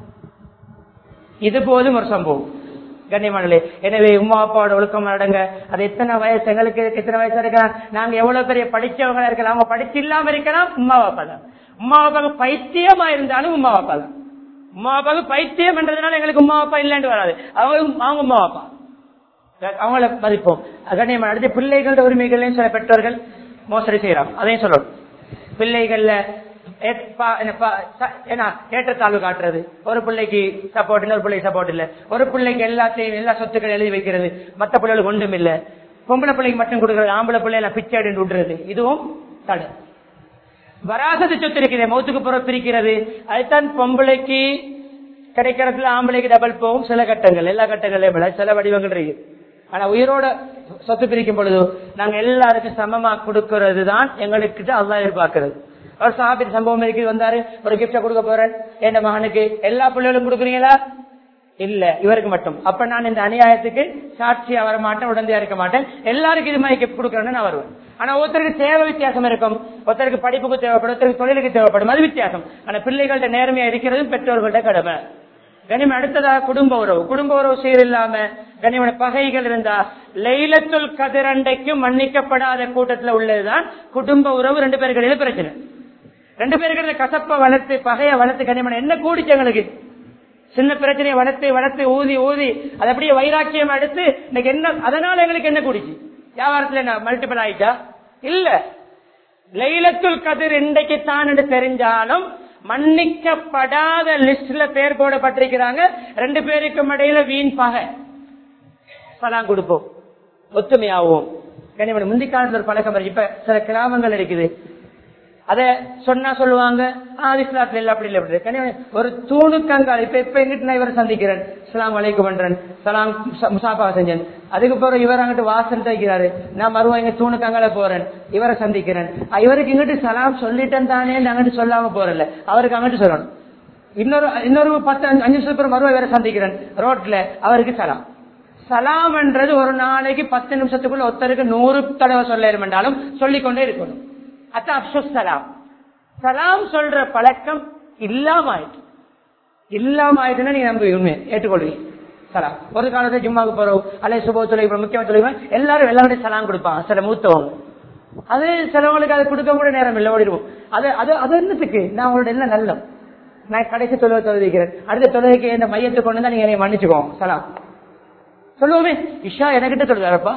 இது போதும் ஒரு சம்பவம் கண்ணியமானே எனவே உமா அப்பாவோட ஒழுக்கம் அடங்க அது எத்தனை வயசு எங்களுக்கு எத்தனை வயசு இருக்கலாம் நாங்க எவ்வளவு பெரிய படிச்சவங்களா இருக்கலாம் அவங்க படிச்சு இல்லாம இருக்கலாம் உமா அப்பா தான் உமா அப்பாவுக்கு பைத்தியமா இருந்தாலும் உமா அப்பா தான் உமா அப்பாவுக்கு பைத்தியம் என்றதுனால எங்களுக்கு உமா அப்பா இல்லைன்னு வராது அவங்க அவங்க உமா அப்பா அவங்கள மதிப்போம் கண்ணியமான அடுத்து பிள்ளைகளோட உரிமைகளையும் சில பெற்றோர்கள் மோசடி செய்யறாங்க அதையும் சொல்லணும் பிள்ளைகள்ல ஏத்- பா- என்ன பா- ச- என்ன ஏற்றத்தாழ்வு காட்டுறது ஒரு பிள்ளைக்கு சப்போர்ட் இல்ல ஒரு பிள்ளைக்கு சப்போர்ட் இல்ல ஒரு பிள்ளைக்கு எல்லாத்தையும் எல்லா சொத்துக்கள் எழுதி வைக்கிறது மத்த பிள்ளைகளுக்கு ஒன்றும் இல்ல பொம்பளை பிள்ளைக்கு மட்டும் கொடுக்கறது ஆம்பளை பிள்ளை எல்லாம் பிச்சை அடின்னு விடுறது இதுவும் தடை வராசத்து சொத்து இருக்குது மௌத்துக்கு புறம் பிரிக்கிறது அதுதான் பொம்பளைக்கு கிடைக்கிறதுல ஆம்பளைக்கு டபுள் போகும் சில கட்டங்கள் எல்லா கட்டங்களையும் விட சில வடிவங்கள் இருக்கு ஆனா உயிரோட சொத்து பிரிக்கும் பொழுது நாங்க எல்லாருக்கும் சமமா கொடுக்கிறது தான் எங்களுக்கு அல்லா எதிர்பார்க்கிறது ஒரு சாப்பிட்டு சம்பவம் இருக்கு வந்தாரு ஒரு கிஃப்ட கொடுக்க போறேன் என் மகனுக்கு எல்லா பிள்ளைகளும் கொடுக்குறீங்களா இல்ல இவருக்கு மட்டும் அப்ப நான் இந்த அநியாயத்துக்கு சாட்சியா வர மாட்டேன் உடந்தையா இருக்க மாட்டேன் எல்லாருக்கும் இது மாதிரி gift கொடுக்கறேன்னு நான் வருவேன் ஆனா ஒருத்தருக்கு தேவை வித்தியாசம் இருக்கும் ஒருத்தருக்கு படிப்புக்கு தேவைப்படும் ஒருத்தருக்கு தொழிலுக்கு தேவைப்படும் அது வித்தியாசம் ஆனா பிள்ளைகள்ட்ட நேர்மையா இருக்கிறது பெற்றோர்கள்ட்ட கடமை கனிம அடுத்ததாக குடும்ப உறவு குடும்ப உறவு சீர் இல்லாம கனிமன பகைகள் இருந்தா லைலத்துல் கதிரண்டைக்கும் மன்னிக்கப்படாத கூட்டத்துல உள்ளதுதான் குடும்ப உறவு ரெண்டு பேர்களில பிரச்சனை ரெண்டு பேருக்கு கசப்ப வளர்த்து பகைய வளர்த்து கனிமன என்ன கூடிச்சு எங்களுக்கு சின்ன பிரச்சனையை வளர்த்து வளர்த்து ஊதி ஊதி அது அப்படியே வைராக்கியம் எடுத்து இன்னைக்கு என்ன அதனால எங்களுக்கு என்ன கூடிச்சு வியாபாரத்துல என்ன மல்டிபிள் ஆயிட்டா இல்ல லைலத்துல் கதிர் இன்றைக்கு தான் என்று தெரிஞ்சாலும் மன்னிக்கப்படாத லிஸ்ட்ல பேர் போடப்பட்டிருக்கிறாங்க ரெண்டு பேருக்கும் இடையில வீண் பகை சலாம் கொடுப்போம் ஒத்துமையாவோம் கனிமணி முந்தி காலத்துல ஒரு பழக்கம் இருக்கு. இப்ப சில கிராமங்கள் இருக்குது அத சொன்னா சொல்லுவாங்க ஆஹ் இஸ்லாத்துல இல்ல அப்படி இல்ல அப்படி இல்ல. கனிமணி, ஒரு தூணுக்கங்கால் இப்ப இப்ப எங்கிட்ட நான் இவரை சந்திக்கிறேன் சலாம் வலைக்கு பண்றேன் சலாம் ச- முசாஃபா செஞ்சேன் அதுக்கப்புறம் இவர் அங்கிட்டு வாசல் தைக்கிறாரு நான் மறுவா இங்க தூணுக்கங்கால போறேன் இவரை சந்திக்கிறேன் அஹ் இவருக்கு இங்கிட்டு சலாம் சொல்லிட்டேன் தானே அங்கிட்டு சொல்லாம போறல அவருக்கு அங்கிட்டு சொல்லணும் இன்னொரு இன்னொரு பத்து அஞ்சு அஞ்சு நிமிஷம் மறுவா இவரை சந்திக்கிறேன் ரோட்ல அவருக்கு சலாம் சலாம்ன்றது ஒரு நாளைக்கு பத்து நிமிஷத்துக்குள்ள ஒருத்தருக்கு நூறு தடவை சொல்ல இருந்தாலும் சொல்லிக்கொண்டே இருக்கணும் அதான் அப்சுஸ் சலாம் சலாம் சொல்ற பழக்கம் இல்லாம ஆயிட்டு இல்லாம ஆயிட்டுன்னா நீங்க நம்ப உண்மை ஏற்றுக்கொள்வீங்க சலாம் ஒரு காலத்துல ஜும்மாவுக்கு போறோம் அல்லது சுப தொழில் முக்கியமான தொழில் எல்லாரும் எல்லாருடைய சலாம் கொடுப்பாங்க சில மூத்தவங்க அது சிலவங்களுக்கு அது கொடுக்க கூட நேரம் இல்லை ஓடிடுவோம் அது அது அது என்னத்துக்கு நான் உங்களோட எல்லாம் நல்லம் நான் கடைசி தொழுவை தொழுவிக்கிறேன் அடுத்த தொழுகைக்கு இந்த மையத்தை கொண்டு வந்தா நீங்க என்னை மன்னிச்சுக்கோங்க சலாம் சொல்லுவோமே இஷா எனக்கிட்ட தொழுதாரப்பா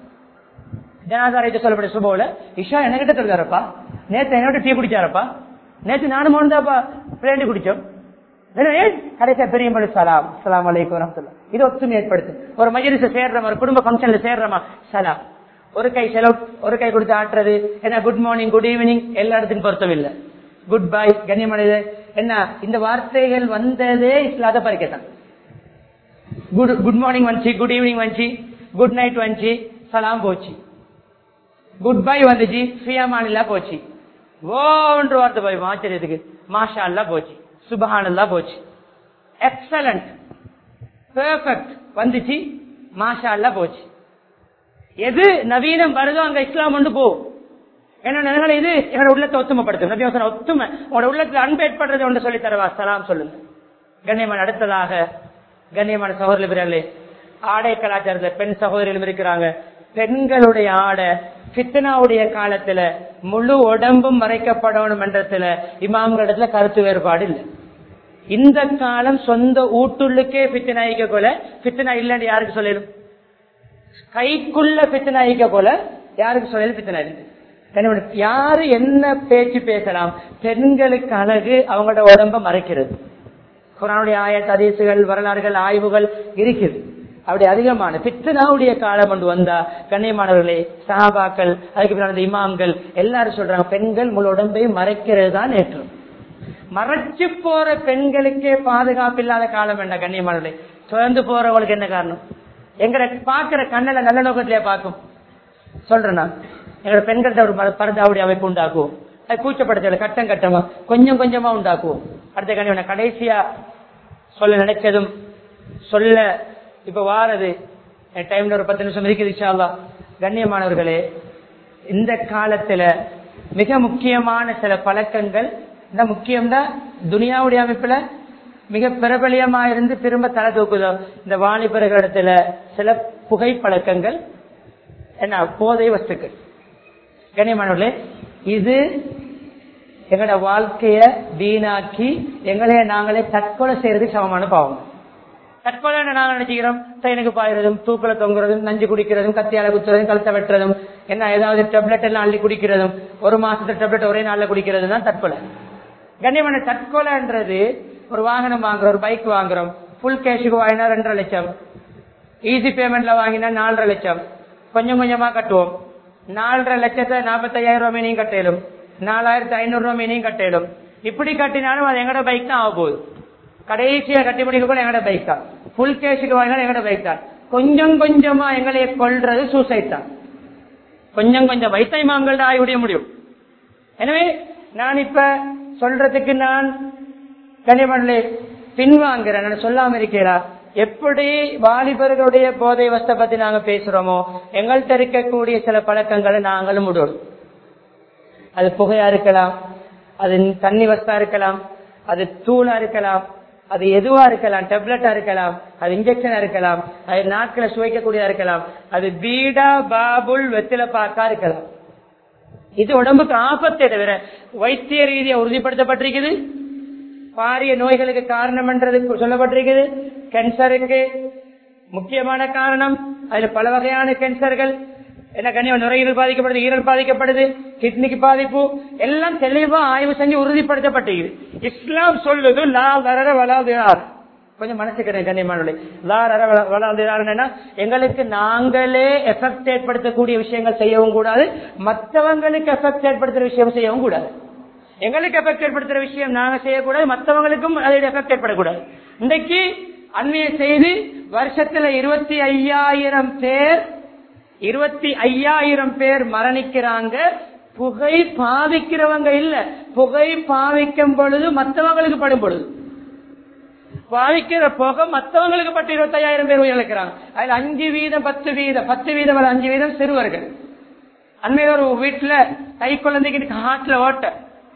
ஜனாதாரத்தை சொல்லப்பட்ட சுபோல இஷா எனக்கிட்ட தொழுதாரப்பா நேத்து என்னோட டீ குடிச்சாரப்பா நேத்து நானும் மோந்தாப்பா பிளேண்டு குடிச்சோம் வேற ஏன் கடைசியா பெரிய மொழி சலாம் சலாம் அலைக்கும் வரமத்துல்லாஹ். இது ஒத்துமை ஏற்படுத்து ஒரு மஜலிச சேர்றமா ஒரு குடும்ப ஃபங்க்ஷன்ல சேர்றமா சலாம் ஒரு கை செலவு ஒரு கை கொடுத்து ஆட்டுறது என்ன குட் மார்னிங் குட் ஈவினிங் எல்லா இடத்துக்கும் பொருத்தமில்லை குட் பை கண்ணியமனித என்ன இந்த வார்த்தைகள் வந்ததே இஸ்லாத பறிக்கத்தான் குட் குட் மார்னிங் வந்துச்சு குட் ஈவினிங் வந்துச்சு குட் நைட் வந்துச்சு சலாம் போச்சு குட் பை வந்துச்சு ஃபியாமானில்லா போச்சு ஓன்று வார்த்தை போய் ஆச்சரியத்துக்கு மாஷா அல்லா போச்சு சுபஹான் அல்லா போச்சு எக்ஸலண்ட் பெர்ஃபெக்ட் வந்துச்சு மாஷா அல்லா போச்சு எது நவீனம் வருதோ அங்க இஸ்லாம் கொண்டு போ என்ன நிலைகளை இது என்னோட உள்ளத்தை ஒத்துமைப்படுத்தும் நபி சொன்ன ஒத்துமை உங்களோட உள்ளத்துல அன்பு ஏற்படுறது ஒன்று சொல்லி தரவா சலாம் சொல்லுங்க கண்ணியமான அடுத்ததாக கண்ணியமான சகோதரி பிறர்களே ஆடை கலாச்சாரத்துல பெண் சகோதரிகளும் இருக்கிறாங்க பெண்களுடைய ஆடை பித்தனாவுடைய காலத்துல முழு உடம்பும் மறைக்கப்படணும் என்றதுல இமாம்களிடத்துல கருத்து வேறுபாடு இல்லை இந்த காலம் சொந்த ஊட்டுள்ளுக்கே பித்தனா ஈக்க போல பித்தனா இல்லைன்னு யாருக்கு சொல்லிடும் கைக்குள்ள பித்தனா ஈக்க போல யாருக்கு சொல்லலும் பித்தனா இருக்கு கனிமணி, யாரு என்ன பேச்சு பேசலாம் பெண்களுக்கு அழகு அவங்களோட உடம்ப மறைக்கிறது குரானுடைய ஆயத் ஹதீசுகள் வரலாறுகள் ஆய்வுகள் இருக்குது அப்படி அதிகமான பித்தனாவுடைய காலம் கொண்டு வந்தா கண்ணியமானவர்களே சஹாபாக்கள் அதுக்கு பின்னாடி இமாம்கள் எல்லாரும் சொல்றாங்க பெண்கள் முழு உடம்பையும் மறைக்கிறது தான் ஏற்றம் மறைச்சு போற பெண்களுக்கே பாதுகாப்பு இல்லாத காலம் என்ன கண்ணியமானவர்களே தொடர்ந்து போறவங்களுக்கு என்ன காரணம் எங்களை பாக்குற கண்ணில நல்ல நோக்கத்திலே பார்க்கும் சொல்றேன் நான் எங்களோட பெண்கள்ட்ட ஒரு மர- பரதாவுடைய அமைப்பு உண்டாக்குவோம் அது கூச்சப்படுத்தல கட்டம் கட்டமா கொஞ்சம் கொஞ்சமா உண்டாக்குவோம் அடுத்த கண்ணியவன கடைசியா சொல்ல நினைச்சதும் சொல்ல இப்ப வாரது என் டைம்ல ஒரு பத்து நிமிஷம் இருக்குது இன்ஷா அல்லாஹ். கண்ணியமானவர்களே இந்த காலத்துல மிக முக்கியமான சில பழக்கங்கள் இந்த முக்கியம்னா துனியாவுடைய அமைப்புல மிக பிரபலியமா இருந்து திரும்ப தலை தூக்குதோ இந்த வாலிபர்களிடத்துல சில புகைப்பழக்கங்கள் என்ன போதை வஸ்துக்கள் கண்ணியமானவர்களே இது எங்களோட வாழ்க்கைய வீணாக்கி எங்களைய நாங்களே தற்கொலை செய்யறதுக்கு சமமான பாவம் தற்கொலை நாங்க நினைச்சுக்கிறோம் ட்ரெயினுக்கு பாயிறதும் தூக்கல தொங்குறதும் நஞ்சு குடிக்கிறதும் கத்தியால குத்துறதும் கழுத்தை வெட்டுறதும் என்ன ஏதாவது டெப்லெட் எல்லாம் அள்ளி குடிக்கிறதும் ஒரு மாசத்துல டெப்லெட் ஒரே நாள்ல குடிக்கிறது தான் தற்கொலை கண்ணியமான தற்கொலைன்றது ஒரு வாகனம் வாங்குறோம் ஒரு பைக் வாங்குறோம் ஃபுல் கேஷுக்கு வாங்கினா ரெண்டரை லட்சம் ஈஸி பேமெண்ட்ல வாங்கினா நாலரை லட்சம் கொஞ்சம் கொஞ்சமா கட்டுவோம் நாலரை லட்சத்தை நாற்பத்தையாயிரம் ரூபாய் மீனையும் கட்டலும் நாலாயிரத்தி ஐநூறு ரூபாய் மீனையும் கட்டலும் இப்படி கட்டினாலும் அது எங்கட பைக் தான் ஆக போகுது கடைசியா கட்டி முடிக்க கூட எங்கட பைக் தான் ஃபுல் கேஷுக்கு வாங்கினாலும் எங்கட பைக் தான் கொஞ்சம் கொஞ்சமா எங்களைய கொள்றது சூசைட் தான் கொஞ்சம் கொஞ்சம் வைத்தைமாங்கள்ட ஆய்வுடைய முடியும் எனவே நான் இப்ப சொல்றதுக்கு நான் கனிமணி பின்வாங்கிறேன் நான் சொல்லாம இருக்கிறா எப்படி வாலிபர்களுடைய போதை வஸ்தை பத்தி நாங்க பேசுறோமோ எங்கள்கிட்ட இருக்கக்கூடிய சில பழக்கங்களை நாங்களும் விடுவோம் அது புகையா இருக்கலாம் அது தண்ணி வஸ்தா இருக்கலாம் அது தூளா இருக்கலாம் அது எதுவா இருக்கலாம் டெப்லெட்டா இருக்கலாம் அது இன்ஜெக்ஷனா இருக்கலாம் அது நாட்களை சுவைக்கக்கூடியதா இருக்கலாம் அது பீடா பாபுல் வெத்தில பாக்கா இருக்கலாம் இது உடம்புக்கு ஆபத்தை தவிர வைத்திய ரீதியா உறுதிப்படுத்தப்பட்டிருக்குது பாரிய நோய்களுக்கு காரணம் என்றது சொல்லப்பட்டிருக்குது கேன்சருக்கு முக்கியமான காரணம் அதுல பல வகையான கேன்சர்கள் என்ன கண்ணியம் நுரையீரல் பாதிக்கப்படுது ஈரல் பாதிக்கப்படுது கிட்னிக்கு பாதிப்பு எல்லாம் தெளிவா ஆய்வு செஞ்சு உறுதிப்படுத்தப்பட்டிருக்குது இஸ்லாம் சொல்லுது லா வரர வலாதினார் கொஞ்சம் மனசுக்கிறேன் கண்ணியமான லா ரர வலாதினார் எங்களுக்கு நாங்களே எஃபெக்ட் ஏற்படுத்தக்கூடிய விஷயங்கள் செய்யவும் கூடாது மற்றவங்களுக்கு எஃபெக்ட் ஏற்படுத்துற விஷயம் செய்யவும் கூடாது எங்களுக்கு எஃபெக்ட் ஏற்படுத்துற விஷயம் நாங்க செய்யக்கூடாது மற்றவங்களுக்கும் அதோட எஃபெக்ட் ஏற்படக்கூடாது இன்றைக்கு அண்மைய செய்தி வருஷத்துல இருபத்தி ஐயாயிரம் பேர் இருபத்தி ஐயாயிரம் பேர் மரணிக்கிறாங்க புகை பாவிக்கிறவங்க இல்ல புகை பாவிக்கும் பொழுது மற்றவங்களுக்கு படும் பொழுது பாவிக்கிற புகை மற்றவங்களுக்கு பட்டு இருபத்தி ஐயாயிரம் பேர் உயிரிழக்கிறாங்க அதுல அஞ்சு வீதம் பத்து வீதம் பத்து வீதம் அல்ல அஞ்சு வீதம் சிறுவர்கள் அண்மையில ஒரு வீட்டுல கை குழந்தைக்கு ஹார்ட்ல ஓட்ட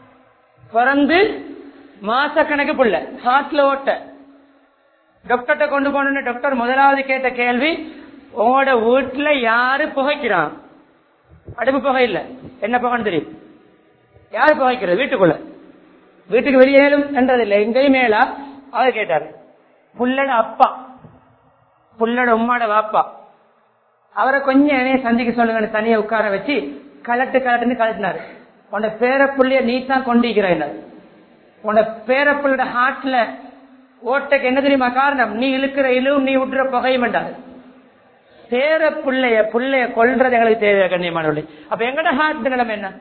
பிறந்து மாச கணக்கு புள்ள ஹார்ட்ல ஓட்ட டாக்டர்கிட்ட கொண்டு போன டாக்டர் முதலாவது கேட்ட கேள்வி உங்களோட வீட்டுல யாரு புகைக்கிறான் அடுப்பு புகை இல்ல என்ன புகைன்னு தெரியும் யாரு புகைக்கிறது வீட்டுக்குள்ள வீட்டுக்கு வெளியேலும் என்றதில்லை எங்கேயும் மேலா அவர் கேட்டாரு புள்ளட அப்பா புள்ளட உம்மாட வாப்பா அவரை கொஞ்சம் என்னைய சந்திக்க சொல்லுங்க தனியா உட்கார வச்சு கலட்டு கலட்டுன்னு கலட்டினாரு உன்னோட பேர புள்ளைய நீ தான் கொண்டிருக்கிறாய் உன்னோட பேர புள்ளோட ஹார்ட்ல ஓட்டைக்கு என்ன தெரியுமா காரணம் நீ இழுக்கிற இழுவும் நீ விட்டுற புகையும் வேண்டாது பேர புள்ளைய புள்ளைய கொல்றது எங்களுக்கு தேவை கண்ணியமானவர்களே அப்ப எங்கட ஹார்ட் நிலைமை என்ன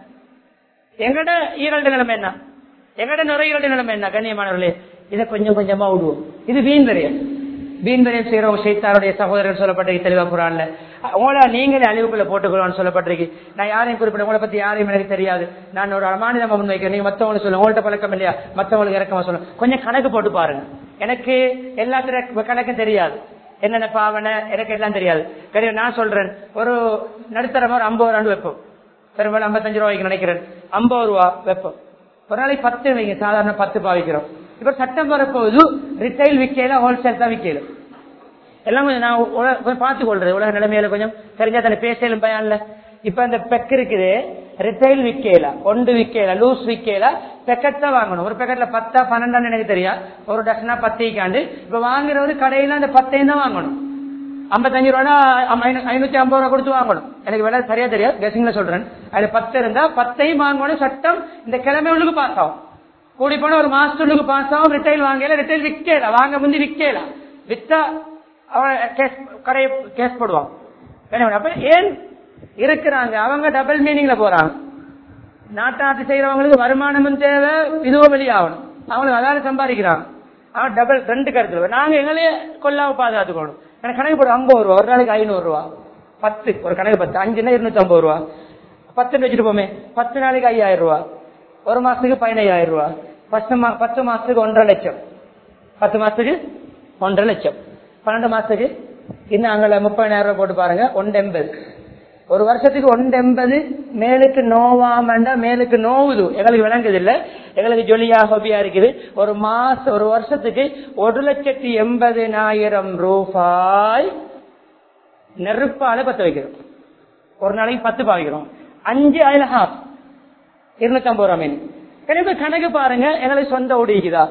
எங்கட ஈரல்டு நிலைமை என்ன எங்கட நுரையீரல் நிலைமை என்ன கண்ணியமானவர்களே இதை கொஞ்சம் கொஞ்சமா விடுவோம் இது வீண் விரயம் வீண் விரயம் செய்யறவங்க சைத்தாருடைய சகோதரர் சொல்லப்பட்டிருக்கு தெளிவா குரான்ல உங்களா நீங்களே அழிவுக்குள்ள போட்டுக்கலாம்னு சொல்லப்பட்டிருக்கு நான் யாரையும் குறிப்பிட உங்களை பத்தி யாரையும் எனக்கு தெரியாது நான் ஒரு அமானிதமா முன்வைக்கிறேன் நீங்க மத்தவங்களுக்கு சொல்லுங்க உங்கள்ட்ட பழக்கம் இல்லையா மத்தவங்களுக்கு இறக்கமா சொல்லுங்க கொஞ்சம் கணக்கு போட்டு பாருங்க எனக்கு எல்லாத்துல கணக்கும் தெரியாது என்னென்ன பாவனை எனக்கு எல்லாம் தெரியாது தெரியும் நான் சொல்றேன் ஒரு நடுத்தரமா ஒரு ஐம்பது ரூபா வைப்போம் பெரும்பாலும் ஐம்பத்தஞ்சு ரூபாய்க்கு நினைக்கிறேன் ஐம்பது ரூபா வைப்போம் ஒரு நாளைக்கு பத்து வைங்க சாதாரண பத்து பாவிக்கிறோம் இப்ப சட்டம் வரப்போது ரிட்டைல் விற்கல ஹோல்சேல் தான் விற்கல எல்லாம் கொஞ்சம் நான் உல- கொஞ்சம் பார்த்து கொள்றது உலக நிலைமையில கொஞ்சம் தெரிஞ்சா தானே பேசலும் பயன்ல இப்ப இந்த பெக் இருக்குது ரிட்டைல் விற்கல ஒன்று விற்கல லூஸ் விற்கல பெக்கெட் தான் வாங்கணும் ஒரு பெக்கெட்ல பத்தா பன்னெண்டான்னு எனக்கு தெரியா ஒரு டசனா பத்திக்காண்டு இப்ப வாங்குறது கடையில அந்த பத்தையும் தான் வாங்கணும் ஐம்பத்தஞ்சு ரூபா ஐநூத்தி ஐம்பது ரூபா கொடுத்து வாங்கணும் எனக்கு விலை சரியா தெரியாது கெசிங்ல சொல்றேன் அதுல பத்து இருந்தா பத்தையும் வாங்கணும் சட்டம் இந்த கிழமை உள்ளுக்கு பாஸ் ஆகும் கூடி போன ஒரு மாசத்துக்கு பாஸ் ஆகும் ரிட்டைல் வாங்கல ரிட்டைல் விற்கல வாங்க முந்தி விற்கல வித்தா அவன் கேஸ் கடை கேஸ் போடுவான் என்ன அப்ப ஏன் இருக்கிறாங்க அவங்க டபுள் மீனிங்ல போறாங்க நாட்டாட்டு செய்யறவங்களுக்கு வருமானமும் தேவை இதுவும் வெளியாகணும் அவங்களுக்கு அதாவது சம்பாதிக்கிறாங்க அவன் டபுள் ரெண்டு கருத்துல நாங்க எங்களையே கொல்லாம பாதுகாத்துக்கணும் எனக்கு கணக்கு போடும் ஐம்பது ரூபா ஒரு நாளைக்கு ஐநூறு ரூபா பத்து ஒரு கணக்கு பத்து அஞ்சுன்னா இருநூத்தி ஐம்பது ரூபா பத்து வச்சுட்டு போமே பத்து நாளைக்கு ஐயாயிரம் ரூபா ஒரு மாசத்துக்கு பதினையாயிரம் ரூபா பத்து மா பத்து மாசத்துக்கு ஒன்றரை லட்சம் பத்து மாசத்துக்கு ஒன்றரை லட்சம் பன்னெண்டு மாசத்துக்கு இன்னும் அங்கே முப்பதாயிரம் ரூபாய் போட்டு பாருங்க ஒன்று எண்பது ஒரு வருஷத்துக்கு ஒன்று எண்பது மேலுக்கு நோவாமண்டா மேலுக்கு நோவுது எங்களுக்கு விளங்குது இல்ல எங்களுக்கு ஜொலியா ஹோபியா இருக்குது ஒரு மாசம் ஒரு வருஷத்துக்கு ஒரு லட்சத்தி எண்பதினாயிரம் ரூபாய் நெருப்பால பத்த வைக்கிறோம் ஒரு நாளைக்கு பத்து பாவிக்கிறோம் அஞ்சு அதுல ஹாஃப் இருநூத்தி ஐம்பது ரூபா மீன் கண்டிப்பா கணக்கு பாருங்க எங்களுக்கு சொந்த ஓடிக்குதா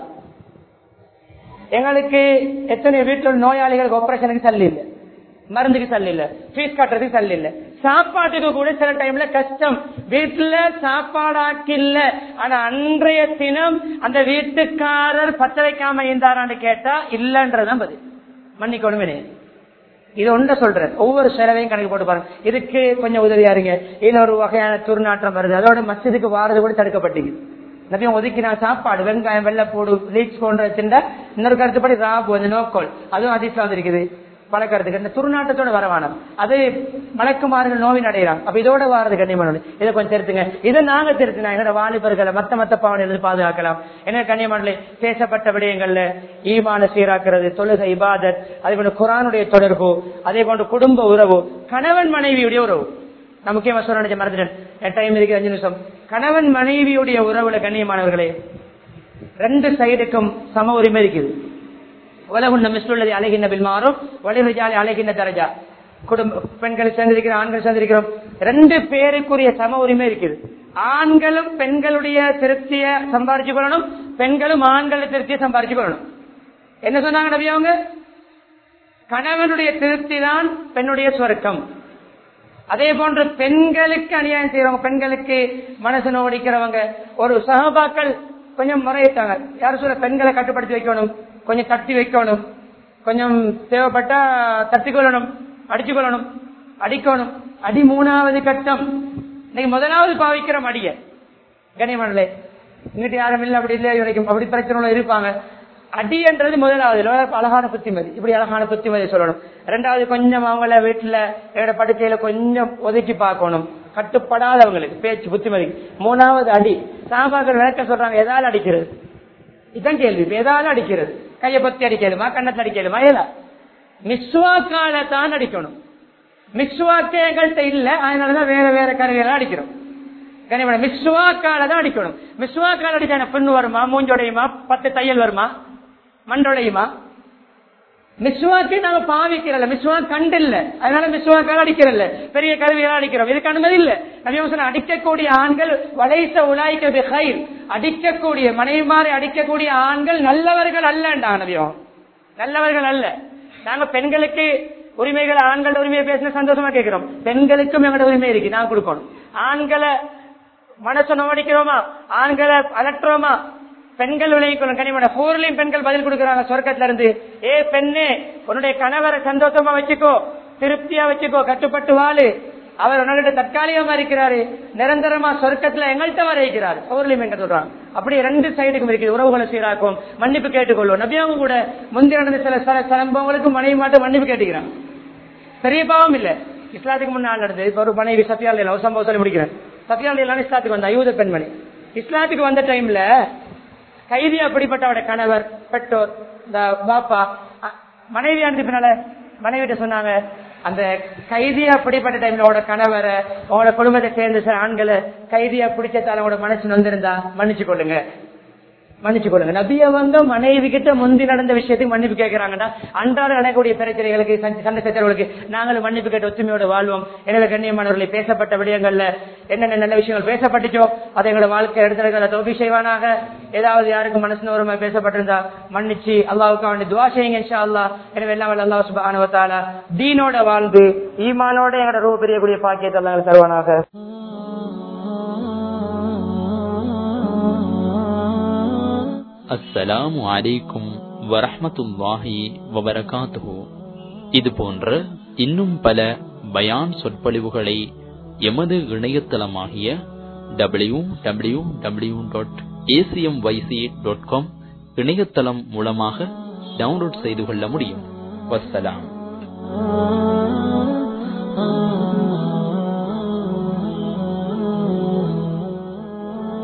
எங்களுக்கு எத்தனை வீட்டில் உள்ள நோயாளிகளுக்கு ஆபரேஷனுக்கு சல்லி இல்லை மருந்துக்கு சல்லி இல்ல ஃபீஸ் கட்டுறதுக்கு சல்லி இல்ல சாப்பாட்டுக்கு கூட சில டைம்ல கஷ்டம் வீட்டுல சாப்பாடாக்கு இல்ல ஆனா அன்றைய தினம் அந்த வீட்டுக்காரர் பத்த வைக்காம இருந்தாரான்னு கேட்டா இல்லன்றதுதான் பதில் மன்னிக்கணுமே இது ஒன்ற சொல்றேன் ஒவ்வொரு செலவையும் கணக்கு போட்டு பாருங்க இதுக்கு கொஞ்சம் உதவியா இருங்க இன்னொரு வகையான துர்நாற்றம் வருது அதோட மசிதுக்கு வாரது கூட தடுக்கப்பட்டீங்க நபியும் ஒதுக்கினா சாப்பாடு வெங்காயம் வெள்ளைப்பூடு லீச் போன்ற வச்சிருந்தா இன்னொரு கருத்துப்படி ராபு அந்த நோக்கோல் அதுவும் அதிசயம் வந்திருக்குது பழக்கிறதுக்கு இந்த துர்நாட்டத்தோட வரவானம் அது மலக்குமார்கள் நோவின் அடைகிறாங்க அப்ப இதோட வாரது கண்ணியமான இதை கொஞ்சம் திருத்துங்க இதை நாங்க திருத்தினா என்னோட வாலிபர்களை மத்த மத்த பாவனையிலிருந்து பாதுகாக்கலாம் என்ன கண்ணியமான பேசப்பட்ட விடயங்கள்ல ஈமான சீராக்குறது தொழுகை இபாதத் அதே போன்று குரானுடைய தொடர்பு அதே போன்று குடும்ப உறவு கணவன் மனைவியுடைய உறவு நான் முக்கியமா சொல்ல நினைச்ச மறந்துட்டேன் என் டைம் இருக்கு அஞ்சு நிமிஷம் கணவன் மனைவியுடைய உறவுல கண்ணியமானவர்களே ரெண்டு சைடுக்கும் சம உரிமை இருக்குது உலகுண்ட மிஸ்லுள்ளதை அழகின்ற பில்மாறும் வலிமைஜாலி அழகின்ற தரஜா குடும்ப பெண்கள் சேர்ந்திருக்கிறோம் ஆண்கள் சேர்ந்திருக்கிறோம் ரெண்டு பேருக்குரிய சம உரிமை இருக்குது ஆண்களும் பெண்களுடைய திருப்திய சம்பாரிச்சு கொள்ளணும் பெண்களும் ஆண்களுடைய திருப்தியை சம்பாரிச்சு கொள்ளணும் என்ன சொன்னாங்க நபி அவங்க கணவனுடைய திருப்தி தான் பெண்ணுடைய சொர்க்கம் அதே போன்று பெண்களுக்கு அநியாயம் செய்யறவங்க பெண்களுக்கு மனசு நோடிக்கிறவங்க ஒரு சகபாக்கள் கொஞ்சம் முறையிட்டாங்க யாரும் சொல்ல பெண்களை கட்டுப்படுத்தி வைக்கணும் கொஞ்சம் தட்டி வைக்கணும் கொஞ்சம் தேவைப்பட்டா தட்டி கொள்ளணும் அடிச்சு கொள்ளணும் அடிக்கணும் அடி மூணாவது கட்டம் இன்னைக்கு முதலாவது பாவிக்கிறோம் அடிய கனிமணலே இங்கிட்டு யாரும் இல்லை அப்படி இல்லை வரைக்கும் அப்படி பிரச்சனை இருப்பாங்க அடி என்றது முதலாவது அழகான புத்திமதி இப்படி அழகான புத்திமதி சொல்லணும் ரெண்டாவது கொஞ்சம் அவங்கள வீட்டுல என்னோட படுக்கையில கொஞ்சம் ஒதுக்கி பார்க்கணும் கட்டுப்படாதவங்களுக்கு பேச்சு புத்திமதி மூணாவது அடி சாபாக்கள் விளக்க சொல்றாங்க எதால அடிக்கிறது இதுதான் கேள்வி எதால அடிக்கிறது கையை பத்தி அடிக்கலுமா கண்ணத்துல அடிக்கலுமா ஏதா மிஸ்வாக்கால தான் அடிக்கணும் மிஸ்வாக்கே எங்கள்கிட்ட இல்ல அதனாலதான் வேற வேற கருவியெல்லாம் அடிக்கிறோம் கனிமணம் மிஸ்வாக்கால தான் அடிக்கணும் மிஸ்வாக்கால அடிச்சா பெண்ணு வருமா மூஞ்சோடையுமா பத்து தையல் வருமா மண்டோடையுமா மிஸ்வாக்கே நாங்க பாவிக்கிறல்ல மிஸ்வாக் கண்டு இல்ல அதனால மிஸ்வாக்கால அடிக்கிறல்ல பெரிய கருவியால் அடிக்கிறோம் இதுக்கு அனுமதி இல்ல நபியம் அடிக்கக்கூடிய ஆண்கள் வளைச உலாய்க்க ஹைர் அடிக்கக்கூடிய மனைவிமாரை அடிக்கக்கூடிய ஆண்கள் நல்லவர்கள் அல்லன்றாங்க நபியம் நல்லவர்கள் அல்ல நாங்க பெண்களுக்கு உரிமைகளை ஆண்கள் உரிமையை பேசின சந்தோஷமா கேட்கிறோம் பெண்களுக்கும் எங்களோட உரிமை இருக்கு நான் கொடுக்கணும் ஆண்களை மனசு நோடிக்கிறோமா ஆண்களை அலட்டுறோமா பெண்கள் விளைவிக்கணும் கனிமன போர்லையும் பெண்கள் பதில் கொடுக்கறாங்க சொர்க்கத்துல இருந்து ஏ பெண்ணே உன்னுடைய கணவரை சந்தோஷமா வச்சுக்கோ திருப்தியா வச்சுக்கோ கட்டுப்பட்டு வாழு அவர் உன்னிட்ட தற்காலிகமா இருக்கிறாரு நிரந்தரமா சொர்க்கத்துல எங்கள்கிட்ட வர இருக்கிறார் போர்லையும் எங்க சொல்றாங்க அப்படி ரெண்டு சைடுக்கும் இருக்குது உறவுகளை சீராக்கும் மன்னிப்பு கேட்டுக்கொள்வோம் நபியாவும் கூட முந்தைய நடந்த சில சில சம்பவங்களுக்கு மனைவி மாட்டு மன்னிப்பு கேட்டுக்கிறான் பெரிய பாவம் இல்ல இஸ்லாத்துக்கு முன்னால் நடந்தது இப்ப ஒரு மனைவி சத்யால் ஒரு சம்பவம் சொல்லி முடிக்கிறேன் சத்யால் எல்லாம் இஸ்லாத்துக்கு வந்தா யூத பெண்மணி இஸ்லாத்துக்கு வந்த டைம்ல கைதியா பிடிப்பட்டவட கணவர் பெற்றோர் இந்த பாப்பா மனைவி அனுப்பினால மனைவிட்ட சொன்னாங்க அந்த கைதியா பிடிப்பட்ட டைம்ல உங்களோட கணவரை உங்களோட குடும்பத்தை சேர்ந்த சில ஆண்களை கைதியா பிடிச்சதால உங்களோட மனசு வந்திருந்தா மன்னிச்சு கொள்ளுங்க மன்னிச்சு கொள்ளுங்க நபிய வந்து மனைவி கிட்ட முந்தி நடந்த விஷயத்துக்கு மன்னிப்பு கேட்கிறாங்கன்னா அன்றாட நடக்கக்கூடிய பிரச்சனைகளுக்கு சண்டை சச்சரவுகளுக்கு நாங்களும் மன்னிப்பு கேட்டு ஒத்துமையோடு வாழ்வோம் எனவே கண்ணியமானவர்களை பேசப்பட்ட விடயங்கள்ல என்னென்ன நல்ல விஷயங்கள் பேசப்பட்டுச்சோ அதை எங்களோட வாழ்க்கை எடுத்துக்கிற தோப்பி செய்வானாக ஏதாவது யாருக்கு மனசு ஒரு பேசப்பட்டிருந்தா மன்னிச்சு அல்லாவுக்கு அவன் துவா செய்யுங்க இன்ஷா அல்லா எனவே எல்லாம் அல்லா சுபானுவத்தால தீனோட வாழ்ந்து ஈமானோட எங்களோட ரூப பெரியக்கூடிய பாக்கியத்தை எல்லாம் தருவானாக அஸ்ஸலாமு அலைக்கும் வரஹமத்துல்லாஹி வபரகாத்துஹு இது போன்ற இன்னும் பல பயான் சொற்பொழிவுகளை எமது இணையதளமாகிய W W W dot ACM YC dot com இணையதளம் மூலமாக டவுன்லோட் செய்து கொள்ள முடியும் வசலாம்